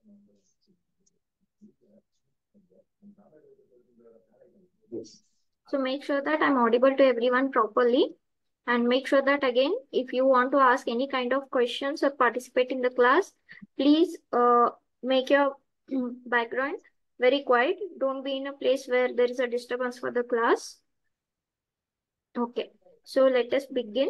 So make sure that I'm audible to everyone properly. And make sure that again, if you want to ask any kind of questions or participate in the class, please uh, make your mm, background very quiet. Don't be in a place where there is a disturbance for the class. Okay, so let us begin.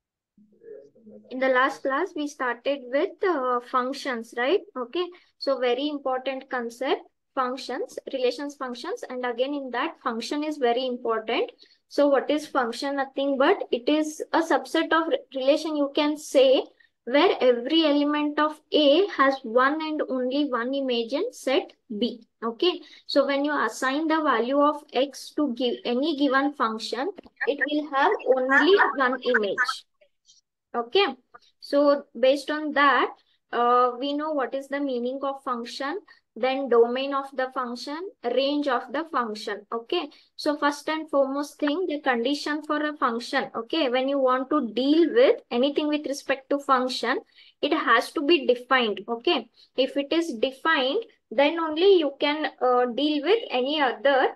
In the last class, we started with uh, functions, right? Okay, so very important concept, functions, relations functions. And again, in that function is very important. So what is function? Nothing but it is a subset of re- relation you can say where every element of A has one and only one image in set B. Okay. So when you assign the value of X to give any given function, it will have only one image. Okay. So based on that, uh, we know what is the meaning of function, then domain of the function, range of the function. Okay. So first and foremost thing, the condition for a function. Okay. When you want to deal with anything with respect to function, it has to be defined. Okay. If it is defined, then only you can uh, deal with any other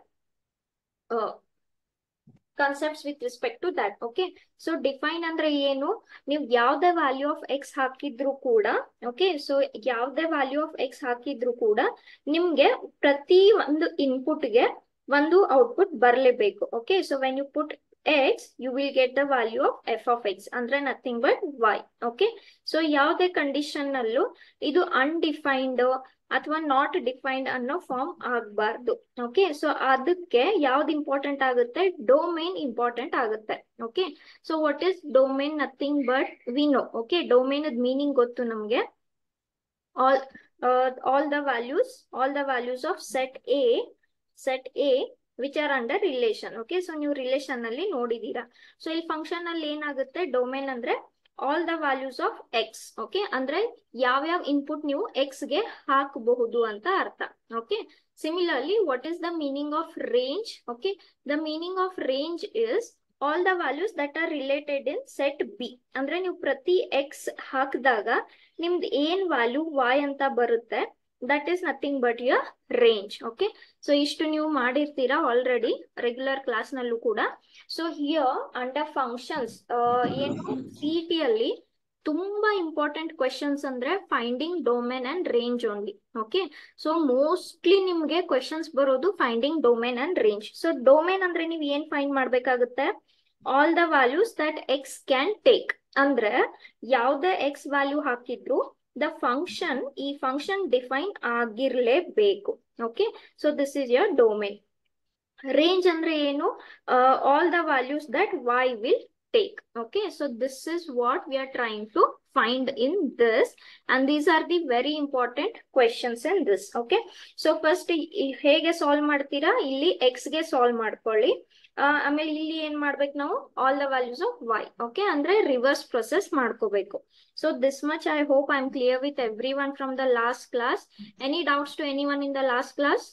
uh, concepts with respect to that okay so define ಅಂದ್ರೆ ಏನು ನೀವು ಯಾವ್ದೇ value of x ಹಾಕಿದ್ರು ಕೂಡ okay so ಯಾವ್ದೇ value of x ಹಾಕಿದ್ರು ಕೂಡ ನಿಮ್ಗೆ ಪ್ರತಿ ಒಂದು ಇನ್ಪುಟ್ಗೆ ಒಂದು ಔಟ್ಪುಟ್ ಬರಲೇಬೇಕು okay so when you put x you will get the value of f of x ಅಂದ್ರೆ nothing but y okay so ಯಾವುದೇ ಕಂಡೀಷನ್ ಅಲ್ಲೂ ಇದು ಅನ್ಡಿಫೈನ್ಡ್ ಅಥವಾ ನಾಟ್ ಡಿಫೈನ್ಡ್ ಅನ್ನೋ ಫಾರ್ಮ್ ಆಗಬಾರ್ದು ಓಕೆ ಸೊ ಅದಕ್ಕೆ ಯಾವ್ದು ಇಂಪಾರ್ಟೆಂಟ್ ಆಗುತ್ತೆ ಡೊಮೇನ್ ಇಂಪಾರ್ಟೆಂಟ್ ಆಗುತ್ತೆ okay so what is domain nothing but we know okay domain meaning ಗೊತ್ತು ನಮ್ಗೆ all all the values all the values of set A set A which are under relation okay so ನೀವು relation ಅಲ್ಲಿ ನೋಡಿದೀರಾ so ಇಲ್ಲಿ function ಅಲ್ಲಿ ಏನಾಗುತ್ತೆ domain ಅಂದ್ರೆ all the values of x okay ಅಂದ್ರೆ ಯಾವ್ಯಾವ ಇನ್ಪುಟ್ ನೀವು ಎಕ್ಸ್ ಗೆ ಹಾಕಬಹುದು ಅಂತ ಅರ್ಥ okay similarly what is the meaning of range okay the meaning of range is all the values that are related in set B ಅಂದ್ರೆ ನೀವು ಪ್ರತಿ ಎಕ್ಸ್ ಹಾಕಿದಾಗ ನಿಮ್ದು ಏನ್ ವ್ಯಾಲ್ಯೂ ವಾಯ್ ಅಂತ ಬರುತ್ತೆ that is nothing but your range okay so ಇಷ್ಟು ನೀವು ಮಾಡಿರ್ತೀರಾ ಆಲ್ರೆಡಿ ರೆಗ್ಯುಲರ್ ಕ್ಲಾಸ್ ನಲ್ಲೂ ಕೂಡ ಸೊ ಹಿಯರ್ ಅಂಡರ್ ಫಂಕ್ಷನ್ಸ್ ಏನು ಸಿ ಟಿ ಅಲ್ಲಿ ತುಂಬಾ ಇಂಪಾರ್ಟೆಂಟ್ ಕ್ವೆಶನ್ಸ್ ಅಂದ್ರೆ finding domain and range only okay so mostly ನಿಮ್ಗೆ ಕ್ವೆಶನ್ಸ್ ಬರೋದು finding domain and range so domain ಅಂದ್ರೆ ನೀವು ಏನ್ ಫೈಂಡ್ ಮಾಡ್ಬೇಕಾಗುತ್ತೆ all the values that x can take ಅಂದ್ರೆ ಯಾವ್ದೇ ಎಕ್ಸ್ ವ್ಯಾಲ್ಯೂ ಹಾಕಿದ್ರು ದ ಫಂಕ್ಷನ್ ಈ ಫಂಕ್ಷನ್ ಡಿಫೈನ್ ಆಗಿರ್ಲೇಬೇಕು okay so this is your domain range ಅಂದ್ರೆ ಏನು all the values that y will take okay so this is what we are trying to find in this and these are the very important questions in this okay so first ಹೇಗೆ solve ಮಾಡ್ತೀರಾ ಇಲ್ಲಿ X ಗೆ solve ಮಾಡ್ಕೊಳ್ಳಿ ಆಮೇಲೆ ಇಲ್ಲಿ ಏನ್ ಮಾಡ್ಬೇಕು ನಾವು all the values of y okay ಅಂದ್ರೆ ರಿವರ್ಸ್ ಪ್ರೊಸೆಸ್ ಮಾಡ್ಕೋಬೇಕು so this much I hope I am clear with every everyone from the last class any doubts to anyone in the last class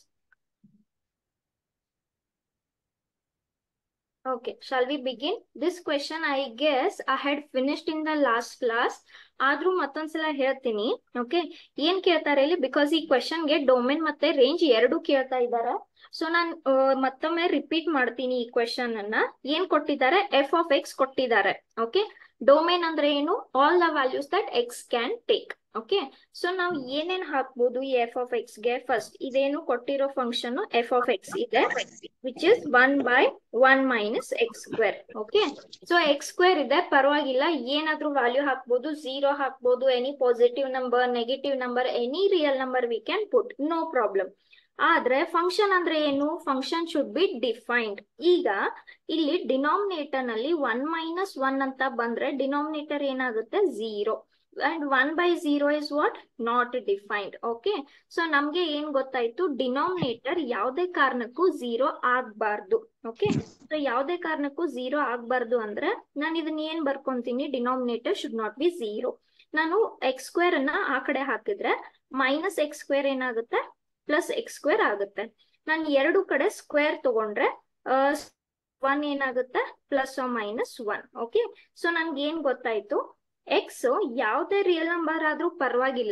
Okay, shall we begin? This question, I guess, I had finished in the last class. ಆದ್ರೂ ಮತ್ತೊಂದ್ಸಲ ಹೇಳ್ತೀನಿ okay ಏನ್ ಕೇಳ್ತಾರೆ ಇಲ್ಲಿ because ಈ ಕ್ವೆಶನ್ಗೆ domain ಮತ್ತೆ range ಎರಡು ಕೇಳ್ತಾ ಇದ್ದಾರೆ ಸೊ ನಾನ್ ಮತ್ತೊಮ್ಮೆ ರಿಪೀಟ್ ಮಾಡ್ತೀನಿ ಈ ಕ್ವೆಶನ್ ಅನ್ನ ಏನ್ ಕೊಟ್ಟಿದ್ದಾರೆ ಎಫ್ ಆಫ್ ಎಕ್ಸ್ ಕೊಟ್ಟಿದ್ದಾರೆ ಓಕೆ ಡೊಮೇನ್ ಅಂದ್ರೆ ಏನು all the values that x can take okay so ನಾವು ಏನೇನ್ ಹಾಕ್ಬೋದು ಈ ಎಫ್ ಆಫ್ ಎಕ್ಸ್ ಗೆ ಫಸ್ಟ್ ಇದೇನು ಕೊಟ್ಟಿರೋ ಫಂಕ್ಷನ್ ಎಫ್ ಆಫ್ ಎಕ್ಸ್ ಇದೆ which is one by one minus x square okay so x square ಇದೆ ಪರವಾಗಿಲ್ಲ ಏನಾದ್ರೂ ವ್ಯಾಲ್ಯೂ ಹಾಕ್ಬೋದು ಝೀರೋ ಹಾಕ್ಬೋದು any positive number negative number any real number we can put no problem ಆದ್ರೆ function ಅಂದ್ರೆ ಏನು function should B defined ಈಗ ಇಲ್ಲಿ ಡಿನಾಮಿನೇಟರ್ ನಲ್ಲಿ ಒನ್ ಮೈನಸ್ ಒನ್ ಅಂತ ಬಂದ್ರೆ ಡಿನಾಮಿನೇಟರ್ ಏನಾಗುತ್ತೆ zero and one by zero is what not defined okay so ನಮ್ಗೆ ಏನ್ ಗೊತ್ತಾಯ್ತು ಡಿನಾಮಿನೇಟರ್ ಯಾವ್ದೇ ಕಾರಣಕ್ಕೂ ಝೀರೋ ಆಗ್ಬಾರ್ದು ಓಕೆ ಸೊ ಯಾವ್ದೇ ಕಾರಣಕ್ಕೂ ಝೀರೋ ಆಗ್ಬಾರ್ದು ಅಂದ್ರೆ ನಾನು ಇದನ್ನ ಏನ್ ಬರ್ಕೊಂತೀನಿ denominator should not be zero ನಾನು ಎಕ್ಸ್ ಸ್ಕ್ವೇರ್ ಅನ್ನ ಆ ಕಡೆ ಹಾಕಿದ್ರೆ ಮೈನಸ್ ಎಕ್ಸ್ ಸ್ಕ್ವೇರ್ ಏನಾಗುತ್ತೆ ಪ್ಲಸ್ ಎಕ್ಸ್ ಸ್ಕ್ವೇರ್ ಆಗುತ್ತೆ ನಾನು ಎರಡು ಕಡೆ ಸ್ಕ್ವೇರ್ ತಗೊಂಡ್ರೆ ಒನ್ ಏನಾಗುತ್ತೆ plus minus one okay so ನನ್ಗೆ ಏನ್ ಗೊತ್ತಾಯ್ತು ಎಕ್ಸ್ ಯಾವ್ದೇ ರಿಯಲ್ ನಂಬರ್ ಆದ್ರೂ ಪರವಾಗಿಲ್ಲ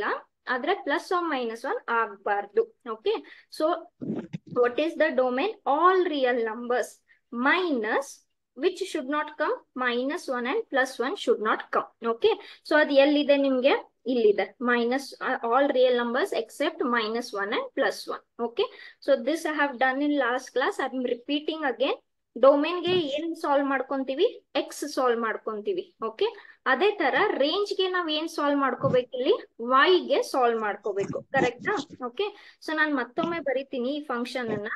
ಆದ್ರೆ ಪ್ಲಸ್ ಆರ್ ಮೈನಸ್ ಒನ್ ಆಗ್ಬಾರ್ದು okay so what is the domain all real numbers minus which should not come minus one and plus one should not come okay so ಅದು ಎಲ್ಲಿದೆ ನಿಮ್ಗೆ ಇಲ್ಲಿದೆ minus all real numbers except minus one and plus one okay so this I have done in last class I am repeating again ಡೊಮೇನ್ಗೆ ಏನ್ solve ಮಾಡ್ಕೊಂತೀವಿ X solve ಮಾಡ್ಕೊಂತೀವಿ okay ಅದೇ ತರ ರೇಂಜ್ ಗೆ ನಾವ್ ಏನ್ ಸಾಲ್ವ್ ಮಾಡ್ಕೋಬೇಕು ಇಲ್ಲಿ y ಗೆ ಸಾಲ್ವ್ ಮಾಡ್ಕೋಬೇಕು ಕರೆಕ್ಟಾ ಓಕೆ ಸೊ ನಾನ್ ಮತ್ತೊಮ್ಮೆ ಬರಿತೀನಿ ಈ ಫಂಕ್ಷನ್ ಅನ್ನ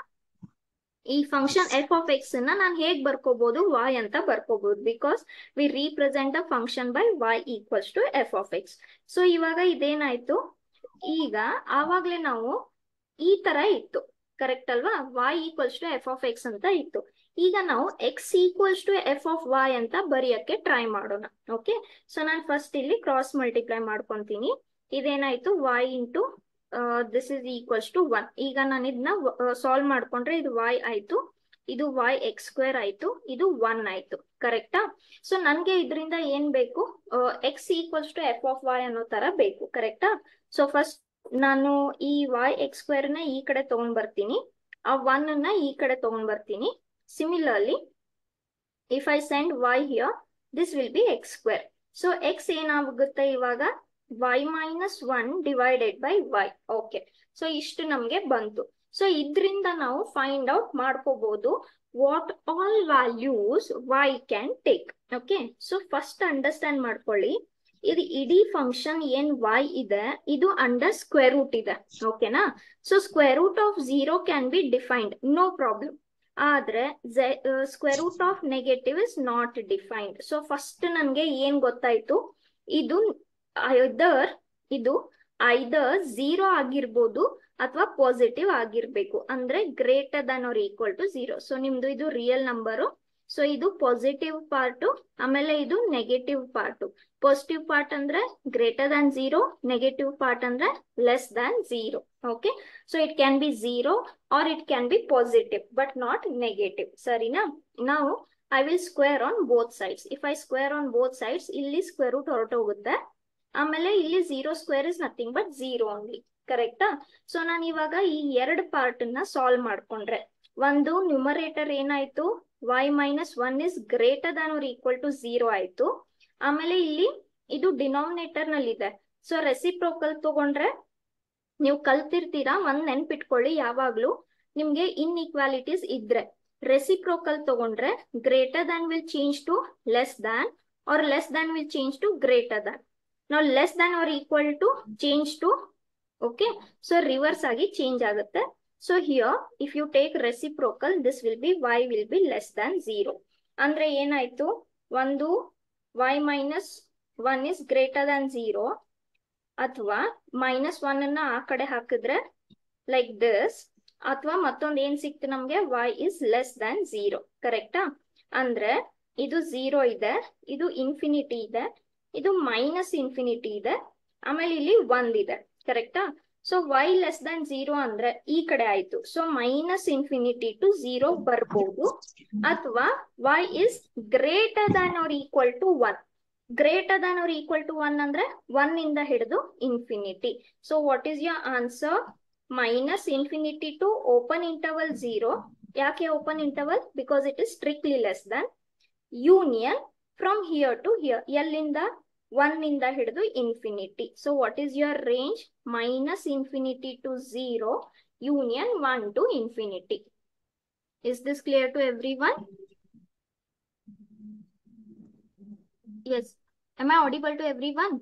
ಈ ಫಂಕ್ಷನ್ ಎಫ್ ಆಫ್ ಎಕ್ಸ್ ನ ನಾನು ಹೇಗ್ ಬರ್ಕೋಬಹುದು y ಅಂತ ಬರ್ಕೋಬಹುದು because we represent the function by y equals to f of x so ಇವಾಗ ಇದೇನಾಯ್ತು ಈಗ ಆವಾಗ್ಲೇ ನಾವು ಈ ತರ ಇತ್ತು ಕರೆಕ್ಟ್ ಅಲ್ವಾ y equals to f of x ಅಂತ ಇತ್ತು ಈಗ ನಾವು x equals to f of y ಅಂತ ಬರೆಯಕ್ಕೆ ಟ್ರೈ ಮಾಡೋಣ ಓಕೆ ಸೊ ನಾನು ಫಸ್ಟ್ ಇಲ್ಲಿ ಕ್ರಾಸ್ ಮಲ್ಟಿಪ್ಲೈ ಮಾಡ್ಕೊಂತೀನಿ ಇದೇನಾಯ್ತು y into this is equals to one ಈಗ ನಾನು ಇದನ್ನ ಸಾಲ್ವ್ ಮಾಡ್ಕೊಂಡ್ರೆ ಇದು ವೈ ಆಯ್ತು ಇದು ವೈ ಎಕ್ಸ್ ಸ್ಕ್ವೇರ್ ಆಯ್ತು ಇದು ಒನ್ ಆಯ್ತು ಕರೆಕ್ಟಾ ಸೊ ನನ್ಗೆ ಇದರಿಂದ ಏನ್ ಬೇಕು x equals to f of y ಅನ್ನೋ ತರ ಬೇಕು ಕರೆಕ್ಟಾ ಸೊ ಫಸ್ಟ್ ನಾನು ಈ ವೈ ಎಕ್ಸ್ ಸ್ಕ್ವೇರ್ ನ ಈ ಕಡೆ ತಗೊಂಡ್ ಬರ್ತೀನಿ ಆ ಒನ್ ನ ಈ ಕಡೆ ತಗೊಂಡ್ ಬರ್ತೀನಿ Similarly, if I send y here, this will be x square. So x ಏನಾಗುತ್ತೆ ಇವಾಗ y minus 1 divided by y. Okay. So ಇಷ್ಟು ನಮ್ಗೆ ಬಂತು ಸೊ ಇದ್ರಿಂದ ನಾವು ಫೈಂಡ್ ಔಟ್ ಮಾಡ್ಕೋಬಹುದು what all values y can take okay so first understand ಮಾಡ್ಕೊಳ್ಳಿ ಇದು ಇಡೀ ಫಂಕ್ಷನ್ ಏನ್ y ಇದೆ ಇದು ಅಂಡರ್ ಸ್ಕ್ವೇರ್ ರೂಟ್ ಇದೆ ಓಕೆನಾ so square root of zero can be defined no problem ಆದ್ರೆ square root of negative is not defined so first ನನ್ಗೆ ಏನ್ ಗೊತ್ತಾಯ್ತು ಇದು ಐದರ್ ಇದು ಐದರ್ ಝೀರೋ ಆಗಿರ್ಬೋದು ಅಥವಾ ಪಾಸಿಟಿವ್ ಆಗಿರ್ಬೇಕು ಅಂದ್ರೆ greater than or equal to zero so ನಿಮ್ದು ಇದು ರಿಯಲ್ ನಂಬರು ಸೊ ಇದು ಪಾಸಿಟಿವ್ ಪಾರ್ಟು ಆಮೇಲೆ ಇದು ನೆಗೆಟಿವ್ ಪಾರ್ಟು ಪಾಸಿಟಿವ್ ಪಾರ್ಟ್ ಅಂದ್ರೆ greater than zero negative part ಅಂದ್ರೆ less than zero okay so it can be zero or it can be positive but not negative ಸರಿನಾ ನಾವು I will square on both sides if I square on both sides ಇಲ್ಲಿ square root ಹೊರಟೋಗುತ್ತೆ ಆಮೇಲೆ ಇಲ್ಲಿ zero square is nothing but zero only ಕರೆಕ್ಟಾ so ನಾನು ಇವಾಗ ಈ ಎರಡು ಪಾರ್ಟ್ ನ ಸಾಲ್ವ್ ಮಾಡ್ಕೊಂಡ್ರೆ ಒಂದು ನ್ಯೂಮರೇಟರ್ ಏನಾಯ್ತು y minus one is greater than or equal to zero ಆಯ್ತು ಆಮೇಲೆ ಇಲ್ಲಿ ಇದು ಡಿನಾಮಿನೇಟರ್ ನಲ್ಲಿ ಇದೆ ಸೊ ರೆಸಿಪ್ರೋಕಲ್ ತಗೊಂಡ್ರೆ ನೀವು ಕಲ್ತಿರ್ತೀರಾ ಒಂದ್ ನೆನ್ಪಿಟ್ಕೊಳ್ಳಿ ಯಾವಾಗ್ಲೂ ನಿಮ್ಗೆ ಇನ್ಇಕ್ವಾಲಿಟೀಸ್ ಇದ್ರೆ ರೆಸಿಪ್ರೋಕಲ್ ತಗೊಂಡ್ರೆ greater than will change to less than or less than will change to greater than ನಾವು less than or equal to change to okay so reverse ಆಗಿ ಚೇಂಜ್ ಆಗುತ್ತೆ so here if you take reciprocal this will be y will be less than zero ಅಂದ್ರೆ ಏನಾಯ್ತು ಒಂದು y minus one is greater than zero ಅಥವಾ minus one ಅನ್ನ ಆ ಕಡೆ ಹಾಕಿದ್ರೆ ಲೈಕ್ ದಿಸ್ ಅಥವಾ ಮತ್ತೊಂದ್ ಏನ್ ಸಿಕ್ತು ನಮ್ಗೆ y is less than zero ಕರೆಕ್ಟಾ ಅಂದ್ರೆ ಇದು ಝೀರೋ ಇದೆ ಇದು ಇನ್ಫಿನಿಟಿ ಇದೆ ಇದು ಮೈನಸ್ ಇನ್ಫಿನಿಟಿ ಇದೆ ಆಮೇಲೆ ಇಲ್ಲಿ ಒಂದ್ ಇದೆ ಕರೆಕ್ಟಾ so y less than zero ಅಂದ್ರೆ ಈ ಕಡೆ ಆಯ್ತು so minus infinity to zero ಬರ್ಬೋದು ಅಥವಾ y is greater than or equal to one greater than or equal to one ಅಂದ್ರೆ ಒನ್ ಇಂದ ಹಿಡಿದು infinity so what is your answer minus infinity to open interval zero ಯಾಕೆ open interval because it is strictly less than union from here to here ಎಲ್ಲಿಂದ one ಇಂದ ಹಿಡಿದು infinity so what is your range minus infinity to zero union one to infinity is this clear to everyone Yes. Am I audible to everyone?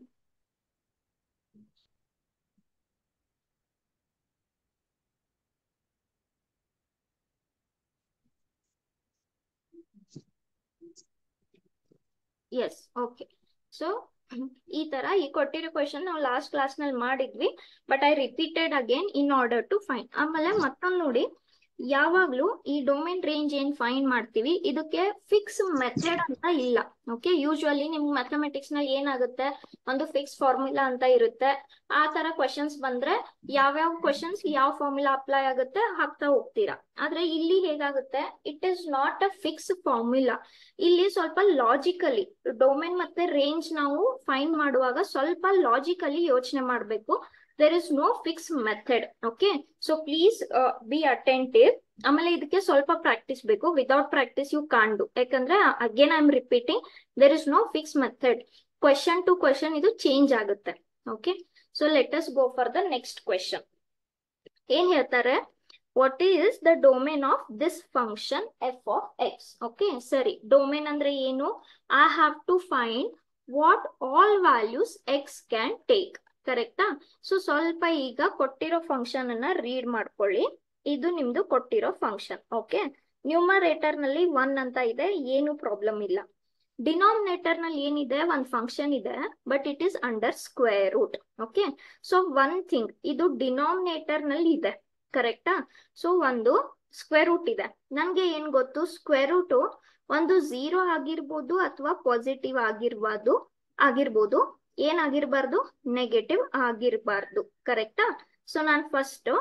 Yes okay so ಈ ತರ ಈ ಕೊಟ್ಟಿರೋ question ನಾವು last class ನಲ್ಲಿ ಮಾಡಿದ್ವಿ but I repeated again in order to fine ಆಮೇಲೆ ಮತ್ತೊಂದು ನೋಡಿ ಯಾವಾಗ್ಲೂ ಈ ಡೊಮೇನ್ ರೇಂಜ್ ಏನ್ ಫೈಂಡ್ ಮಾಡ್ತೀವಿ ಇದಕ್ಕೆ ಫಿಕ್ಸ್ ಮೆಥಡ್ ಅಂತ ಇಲ್ಲ ಓಕೆ ಯೂಶುವಲಿ ನಿಮ್ಗೆ ಮ್ಯಾಥಮೆಟಿಕ್ಸ್ ನಲ್ಲಿ ಏನಾಗುತ್ತೆ ಒಂದು ಫಿಕ್ಸ್ ಫಾರ್ಮುಲಾ ಅಂತ ಇರುತ್ತೆ ಆ ತರ ಕ್ವಶನ್ಸ್ ಬಂದ್ರೆ ಯಾವ್ಯಾವ ಕ್ವಶನ್ಸ್ ಯಾವ ಫಾರ್ಮುಲಾ ಅಪ್ಲೈ ಆಗುತ್ತೆ ಹಾಕ್ತಾ ಹೋಗ್ತೀರಾ ಆದ್ರೆ ಇಲ್ಲಿ ಹೇಗಾಗುತ್ತೆ it is not a fix formula ಇಲ್ಲಿ ಸ್ವಲ್ಪ ಲಾಜಿಕಲಿ ಡೊಮೇನ್ ಮತ್ತೆ ರೇಂಜ್ ನಾವು ಫೈಂಡ್ ಮಾಡುವಾಗ ಸ್ವಲ್ಪ ಲಾಜಿಕಲಿ ಯೋಚನೆ ಮಾಡಬೇಕು there is no fix method okay so please be attentive ಆಮೇಲೆ ಇದಕ್ಕೆ ಸ್ವಲ್ಪ ಪ್ರಾಕ್ಟೀಸ್ ಬೇಕು without practice you can't do ಯಾಕಂದ್ರೆ again I am repeating there is no fix method question to question ಇದು ಚೇಂಜ್ ಆಗುತ್ತೆ okay so let us go for the next question ಏನ್ ಹೇಳ್ತಾರೆ what is the domain of this function f of x okay ಸರಿ domain ಅಂದ್ರೆ ಏನು I have to find what all values x can take ಕರೆಕ್ಟಾ so ಸ್ವಲ್ಪ ಈಗ ಕೊಟ್ಟಿರೋ function ಅನ್ನ ರೀಡ್ ಮಾಡ್ಕೊಳ್ಳಿ ಇದು ನಿಮ್ದು ಕೊಟ್ಟಿರೋ ಫಂಕ್ಷನ್ ಓಕೆ ನ್ಯೂಮರೇಟರ್ ನಲ್ಲಿ ಒನ್ ಅಂತ ಇದೆ ಏನು ಪ್ರಾಬ್ಲಮ್ ಇಲ್ಲ ಡಿನಾಮಿನೇಟರ್ ನಲ್ಲಿ ಏನಿದೆ ಒಂದ್ ಫಂಕ್ಷನ್ ಇದೆ but it is under square root okay so one thing ಇದು ಡಿನಾಮಿನೇಟರ್ ನಲ್ಲಿ ಇದೆ ಕರೆಕ್ಟಾ ಸೊ ಒಂದು ಸ್ಕ್ವೇರ್ ರೂಟ್ ಇದೆ ನನ್ಗೆ ಏನ್ ಗೊತ್ತು ಸ್ಕ್ವೇರ್ ರೂಟ್ ಒಂದು ಝೀರೋ ಆಗಿರ್ಬೋದು ಅಥವಾ ಪಾಸಿಟಿವ್ ಆಗಿರ್ಬೋದು ಆಗಿರ್ಬೋದು ಏನಾಗಿರ್ಬಾರ್ದು ನೆಗೆಟಿವ್ ಆಗಿರ್ಬಾರ್ದು ಕರೆಕ್ಟಾ ಸೊ ನಾನ್ ಫಸ್ಟ್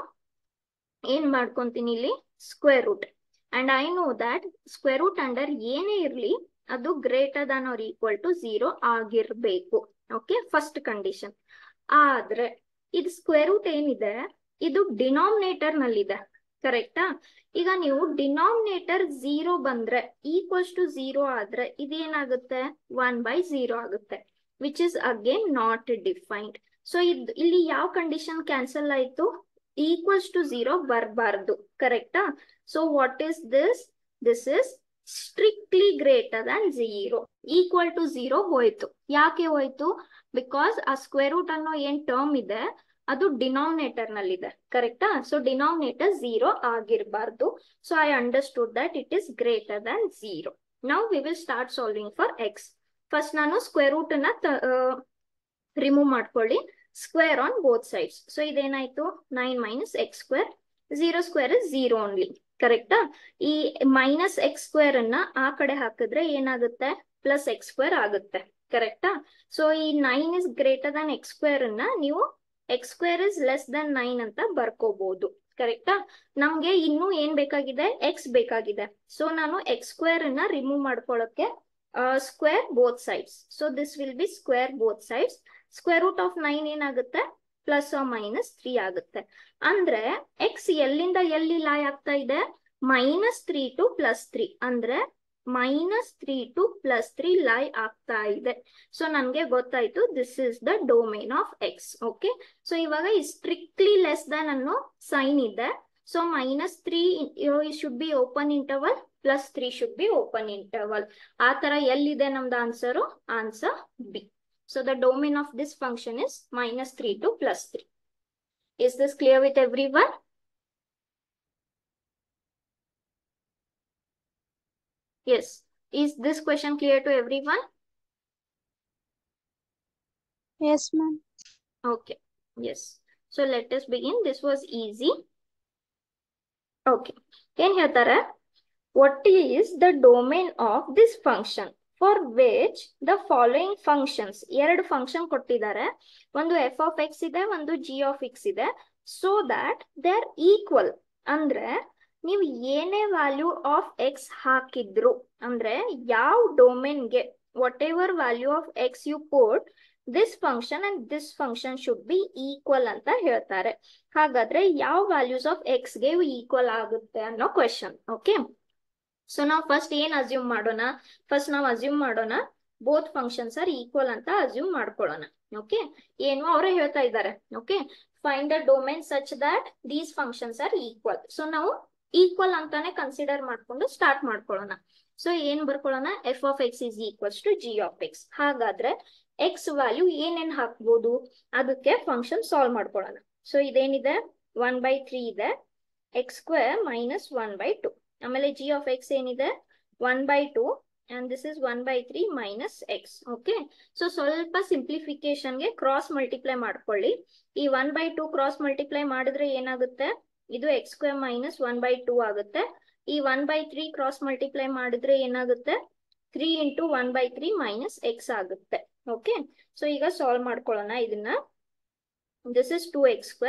ಏನ್ ಮಾಡ್ಕೊಂತೀನಿ ಇಲ್ಲಿ square root and I know that square root under ಏನೇ ಇರ್ಲಿ ಅದು greater than or equal to zero ಆಗಿರ್ಬೇಕು ಓಕೆ ಫಸ್ಟ್ ಕಂಡೀಷನ್ ಆದ್ರೆ ಇದು ಸ್ಕ್ವೇರ್ ರೂಟ್ ಏನಿದೆ ಇದು ಡಿನಾಮಿನೇಟರ್ ನಲ್ಲಿದೆ ಕರೆಕ್ಟಾ ಈಗ ನೀವು ಡಿನಾಮಿನೇಟರ್ ಝೀರೋ ಬಂದ್ರೆ ಈಕ್ವಲ್ಸ್ ಟು ಝೀರೋ ಆದ್ರೆ ಇದೇನಾಗುತ್ತೆ ಒನ್ ಬೈ ಝೀರೋ ಆಗುತ್ತೆ which is again not defined so ಇದ್ ಇಲ್ಲಿ ಯಾವ ಕಂಡೀಷನ್ ಕ್ಯಾನ್ಸಲ್ ಆಯ್ತು ಈಕ್ವಲ್ಸ್ ಟು ಝೀರೋ ಬರಬಾರ್ದು ಕರೆಕ್ಟಾ so what is this this is strictly greater than zero equal to zero ಹೋಯ್ತು ಯಾಕೆ ಹೋಯ್ತು ಬಿಕಾಸ್ ಆ ಸ್ಕ್ವೇರ್ ರೂಟ್ ಅನ್ನೋ ಏನ್ ಟರ್ಮ್ ಇದೆ ಅದು ಡಿನಾಮಿನೇಟರ್ ನಲ್ಲಿದೆ ಕರೆಕ್ಟಾ ಸೊ ಡಿನಾಮಿನೇಟರ್ ಝೀರೋ ಆಗಿರಬಾರ್ದು so I understood that it is greater than zero now we will start solving for x first ನಾನು ಸ್ಕ್ವೇರ್ ರೂಟ್ ಅನ್ನ ರಿಮೂವ್ ಮಾಡ್ಕೊಳ್ಳಿ square on both sides so ಇದೇನಾಯ್ತು nine minus x square zero square is zero only ಕರೆಕ್ಟಾ ಈ minus x square ಅನ್ನ ಆ ಕಡೆ ಹಾಕಿದ್ರೆ ಏನಾಗುತ್ತೆ ಪ್ಲಸ್ ಎಕ್ಸ್ ಸ್ಕ್ವೇರ್ ಆಗುತ್ತೆ ಕರೆಕ್ಟಾ ಸೊ ಈ nine is greater than x square ಅನ್ನ ನೀವು x square is less than nine ಅಂತ ಬರ್ಕೋಬಹುದು ಕರೆಕ್ಟಾ ನಮ್ಗೆ ಇನ್ನೂ ಏನ್ ಬೇಕಾಗಿದೆ ಎಕ್ಸ್ ಬೇಕಾಗಿದೆ ಸೊ ನಾನು ಎಕ್ಸ್ ಸ್ಕ್ವೇರ್ ಅನ್ನ ರಿಮೂವ್ ಮಾಡ್ಕೊಳ್ಳೋಕೆ square both sides so this will be square both sides square root of nine ಏನಾಗುತ್ತೆ ಪ್ಲಸ್ ಮೈನಸ್ ತ್ರೀ ಆಗುತ್ತೆ ಅಂದ್ರೆ ಎಕ್ಸ್ ಎಲ್ಲಿಂದ ಎಲ್ಲಿ ಲಾಯ್ ಆಗ್ತಾ ಇದೆ minus three to plus three ಅಂದ್ರೆ minus three to plus three lie ಆಗ್ತಾ ಇದೆ ಸೊ ನನ್ಗೆ ಗೊತ್ತಾಯ್ತು this is the domain of x okay so ಇವಾಗ ಈ ಸ್ಟ್ರಿಕ್ಟ್ಲಿ ಲೆಸ್ ದನ್ ಅನ್ನೋ ಸೈನ್ ಇದೆ so minus three should be open interval plus three should be open interval ಆ ತರ ಎಲ್ಲಿದೆ ನಮ್ದು answer answer b so the domain of this function is minus three to plus three is this clear with every everyone Yes. Is this question clear to everyone? Yes, ma'am. Okay. Yes. So let us begin. This was easy. Okay. ಏನ್ ಹೇಳ್ತಾರೆ what is the domain of this function for which the following functions ಎರಡು function ಕೊಟ್ಟಿದ್ದಾರೆ ಒಂದು f of x ಇದೆ ಒಂದು g of x ಇದೆ so that they are equal ಅಂದ್ರೆ ನೀವು ಏನೇ ವ್ಯಾಲ್ಯೂ ಆಫ್ ಎಕ್ಸ್ ಹಾಕಿದ್ರು ಅಂದ್ರೆ ಯಾವ ಡೊಮೇನ್ಗೆ whatever value of x you put this function and this function should be equal ಅಂತ ಹೇಳ್ತಾರೆ ಹಾಗಾದ್ರೆ ಯಾವ ವ್ಯಾಲ್ಯೂಸ್ ಆಫ್ ಎಕ್ಸ್ ಗೆ ಈಕ್ವಲ್ ಆಗುತ್ತೆ ಅನ್ನೋ ಕ್ವೆಶನ್ ಓಕೆ ಸೊ ನಾವು ಫಸ್ಟ್ ಏನ್ ಅಸ್ಯೂಮ್ ಮಾಡೋಣ ಫಸ್ಟ್ ನಾವು ಅಸ್ಯೂಮ್ ಮಾಡೋಣ ಬೋತ್ ಫಂಕ್ಷನ್ಸ್ ಆರ್ ಈಕ್ವಲ್ ಅಂತ ಅಸ್ಯೂಮ್ ಮಾಡ್ಕೊಳ್ಳೋಣ ಓಕೆ ಏನು ಅವರೇ ಹೇಳ್ತಾ ಇದ್ದಾರೆ okay find the domain such that these functions are equal so ನಾವು ಈಕ್ವಲ್ ಅಂತಾನೆ ಕನ್ಸಿಡರ್ ಮಾಡ್ಕೊಂಡು ಸ್ಟಾರ್ಟ್ ಮಾಡ್ಕೊಳ್ಳೋಣ ಸೊ ಏನ್ ಬರ್ಕೊಳ್ಳೋಣ f of x is equals to g of x ಹಾಗಾದ್ರೆ ಎಕ್ಸ್ ವ್ಯಾಲ್ಯೂ ಏನೇನ್ ಹಾಕ್ಬೋದು ಅದಕ್ಕೆ ಫಂಕ್ಷನ್ ಸಾಲ್ವ್ ಮಾಡ್ಕೊಳ್ಳೋಣ ಸೊ ಇದೇನಿದೆ ಒನ್ ಬೈ ತ್ರೀ ಇದೆ x square minus one by two ಆಮೇಲೆ ಜಿ ಆಫ್ ಎಕ್ಸ್ ಏನಿದೆ one by two and this is one by three minus x okay so ಸ್ವಲ್ಪ ಸಿಂಪ್ಲಿಫಿಕೇಶನ್ಗೆ ಕ್ರಾಸ್ ಮಲ್ಟಿಪ್ಲೈ ಮಾಡ್ಕೊಳ್ಳಿ ಈ one by two cross multiply ಮಾಡಿದ್ರೆ ಏನಾಗುತ್ತೆ ಇದು x square minus one by two ಆಗುತ್ತೆ ಈ one by three cross multiply ಮಾಡಿದ್ರೆ ಏನಾಗುತ್ತೆ three into one by three minus x ಆಗುತ್ತೆ ಓಕೆ ಸೊ ಈಗ ಸಾಲ್ವ್ ಮಾಡ್ಕೊಳ್ಳೋಣ ಇದನ್ನ this is two x square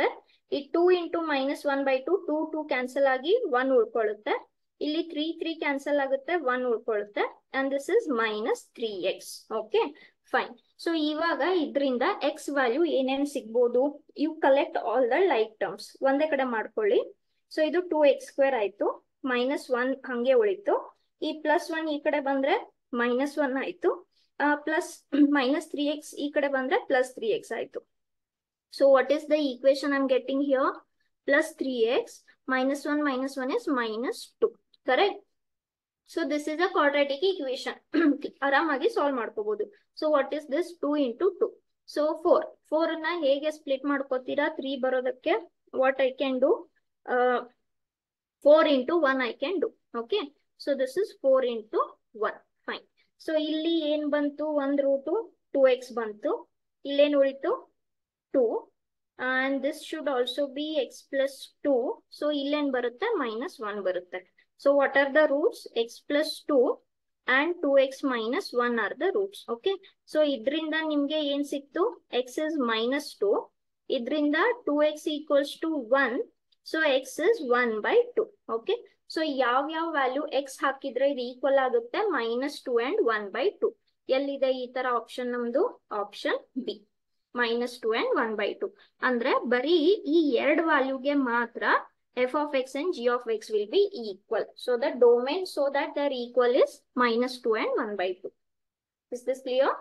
ಈ two into minus one by two two two cancel ಆಗಿ ಒನ್ ಉಳ್ಕೊಳ್ಳುತ್ತೆ ಇಲ್ಲಿ ತ್ರೀ ತ್ರೀ ಕ್ಯಾನ್ಸಲ್ ಆಗುತ್ತೆ ಒನ್ ಉಳ್ಕೊಳ್ಳುತ್ತೆ and this is minus three x okay fine so ಇವಾಗ ಇದರಿಂದ ಎಕ್ಸ್ ವ್ಯಾಲ್ಯೂ ಏನೇನ್ ಸಿಗ್ಬೋದು you collect all the like terms ಒಂದೇ ಕಡೆ ಮಾಡ್ಕೊಳ್ಳಿ ಸೊ ಇದು ಟೂ ಎಕ್ಸ್ ಸ್ಕ್ವೇರ್ ಆಯ್ತು ಮೈನಸ್ ಒನ್ ಹಂಗೆ ಉಳಿತು ಈ ಪ್ಲಸ್ ಒನ್ ಈ ಕಡೆ ಬಂದ್ರೆ ಮೈನಸ್ ಒನ್ ಆಯ್ತು ಪ್ಲಸ್ ಮೈನಸ್ ತ್ರೀ ಎಕ್ಸ್ ಈ ಕಡೆ ಬಂದ್ರೆ ಪ್ಲಸ್ ತ್ರೀ ಎಕ್ಸ್ ಆಯ್ತು so what is the equation I'm getting here plus three x minus 1 minus 1 is minus 2 correct so this is a quadratic equation ಆರಾಮಾಗಿ solve ಮಾಡ್ಕೋಬಹುದು so what is this two into two so four four ನ ಹೇಗೆ split ಮಾಡ್ಕೋತೀರಾ three ಬರೋದಕ್ಕೆ what I can do four into one I can do okay so this is four into one fine so ಇಲ್ಲಿ ಏನ್ ಬಂತು ಒಂದ್ route two X ಬಂತು ಇಲ್ಲೇನ್ ಉಳಿತು two and this should also be x plus 2 so illen barutte minus 1 barutte so what are the roots x plus 2 and 2x minus 1 are the roots okay so idrinda nimge ಏನ್ ಸಿಕ್ತು x is minus 2 idrinda 2x equals to 1 so x is 1 by 2 okay so ಯಾವ ಯಾವ value x ಹಾಕಿದ್ರೆ ಇದು equal ಆಗುತ್ತೆ minus two and one by two ಎಲ್ಲಿದೆ ಈ ತರ ಆಪ್ಷನ್ ನಮ್ದು option b minus two and one by two ಅಂದ್ರೆ ಬರೀ ಈ ಎರಡು ವ್ಯಾಲ್ಯೂಗೆ ಮಾತ್ರ f of x and g of x will be equal so the domain so that they're equal is minus two and one by two is this clear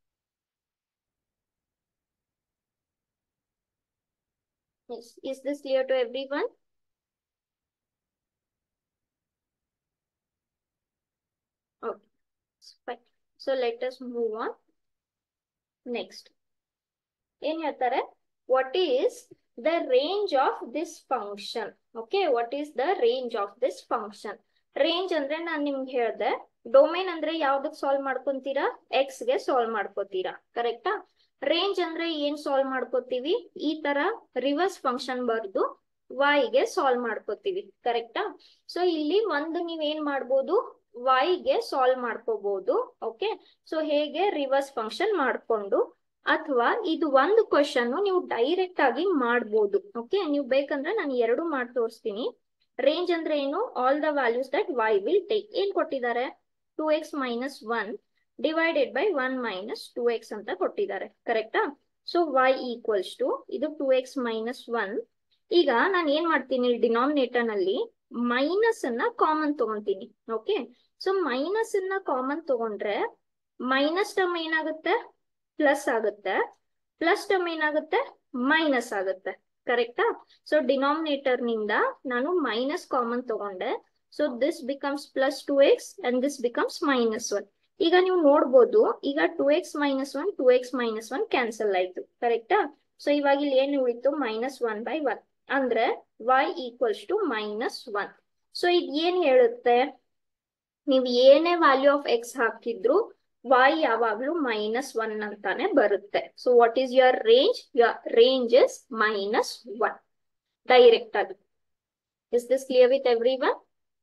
Yes. Is this clear to everyone? Okay. Fine. So let us move on. Next. ಏನ್ ಹೇಳ್ತಾರೆ what is the range of this function okay what is the range of this function range ಅಂದ್ರೆ ನಾನ್ ನಿಮ್ಗೆ ಹೇಳ್ದೆ domain ಅಂದ್ರೆ ಯಾವ್ದಕ್ solve ಮಾಡ್ಕೊಂತೀರಾ x ಗೆ ಸಾಲ್ವ್ ಮಾಡ್ಕೋತೀರಾ ಕರೆಕ್ಟಾ ರೇಂಜ್ ಅಂದ್ರೆ ಏನ್ ಸಾಲ್ವ್ ಮಾಡ್ಕೋತೀವಿ ಈ ತರ ರಿವರ್ಸ್ ಫಂಕ್ಷನ್ ಬರ್ದು y ಗೆ ಸಾಲ್ವ್ ಮಾಡ್ಕೋತೀವಿ ಕರೆಕ್ಟಾ ಸೊ ಇಲ್ಲಿ ಒಂದು ನೀವ್ ಏನ್ ಮಾಡ್ಬೋದು y ಗೆ ಸಾಲ್ವ್ ಮಾಡ್ಕೋಬಹುದು ಓಕೆ ಸೊ ಹೇಗೆ ರಿವರ್ಸ್ ಫಂಕ್ಷನ್ ಮಾಡ್ಕೊಂಡು ಅಥವಾ ಇದು ಒಂದು ಕ್ವಶನ್ ನೀವು ಡೈರೆಕ್ಟ್ ಆಗಿ ಮಾಡ್ಬೋದು ಓಕೆ ನೀವು ಬೇಕಂದ್ರೆ ನಾನು ಎರಡು ಮಾಡಿ ತೋರಿಸ್ತೀನಿ ರೇಂಜ್ ಅಂದ್ರೆ ಏನು all the values that y will take ಏನ್ ಕೊಟ್ಟಿದ್ದಾರೆ two x minus one divided by one minus two x ಅಂತ ಕೊಟ್ಟಿದ್ದಾರೆ ಕರೆಕ್ಟಾ ಸೊ ವೈ ಈಕ್ವಲ್ಸ್ ಟು ಇದು ಟೂ ಎಕ್ಸ್ ಮೈನಸ್ ಒನ್ ಈಗ ನಾನು ಏನ್ ಮಾಡ್ತೀನಿ ಡಿನಾಮಿನೇಟರ್ ನಲ್ಲಿ ಮೈನಸ್ ಅನ್ನ ಕಾಮನ್ ತಗೊಂತೀನಿ ಓಕೆ ಸೊ ಮೈನಸ್ ಅನ್ನ ಕಾಮನ್ ತಗೊಂಡ್ರೆ ಮೈನಸ್ ಟರ್ಮ್ ಏನಾಗುತ್ತೆ ಪ್ಲಸ್ ಆಗುತ್ತೆ ಪ್ಲಸ್ ಟರ್ಮ್ ಏನಾಗುತ್ತೆ ಮೈನಸ್ ಆಗುತ್ತೆ ಕರೆಕ್ಟಾ ಸೊ ಡಿನಾಮಿನೇಟರ್ ನಿಂದ ನಾನು ಮೈನಸ್ ಕಾಮನ್ ತಗೊಂಡೆ so this becomes plus two x and this becomes minus one ಈಗ ನೀವು ನೋಡ್ಬೋದು ಈಗ two x minus one two x minus one cancel ಆಯ್ತು ಕರೆಕ್ಟಾ ಸೊ ಇವಾಗ ಇಲ್ಲಿ ಏನು ಉಳಿತು ಮೈನಸ್ ಒನ್ ಬೈ ಒನ್ ಅಂದ್ರೆ y equals to minus one so ಇದು ಏನ್ ಹೇಳುತ್ತೆ ನೀವು ಏನೇ ವ್ಯಾಲ್ಯೂ ಆಫ್ ಎಕ್ಸ್ ಹಾಕಿದ್ರು y ಯಾವಾಗ್ಲೂ ಮೈನಸ್ ಒನ್ ಅಂತಾನೆ ಬರುತ್ತೆ so what is your range your range is minus one direct ಆಗಿ is this clear with every one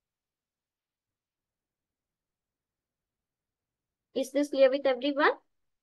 is this clear with every one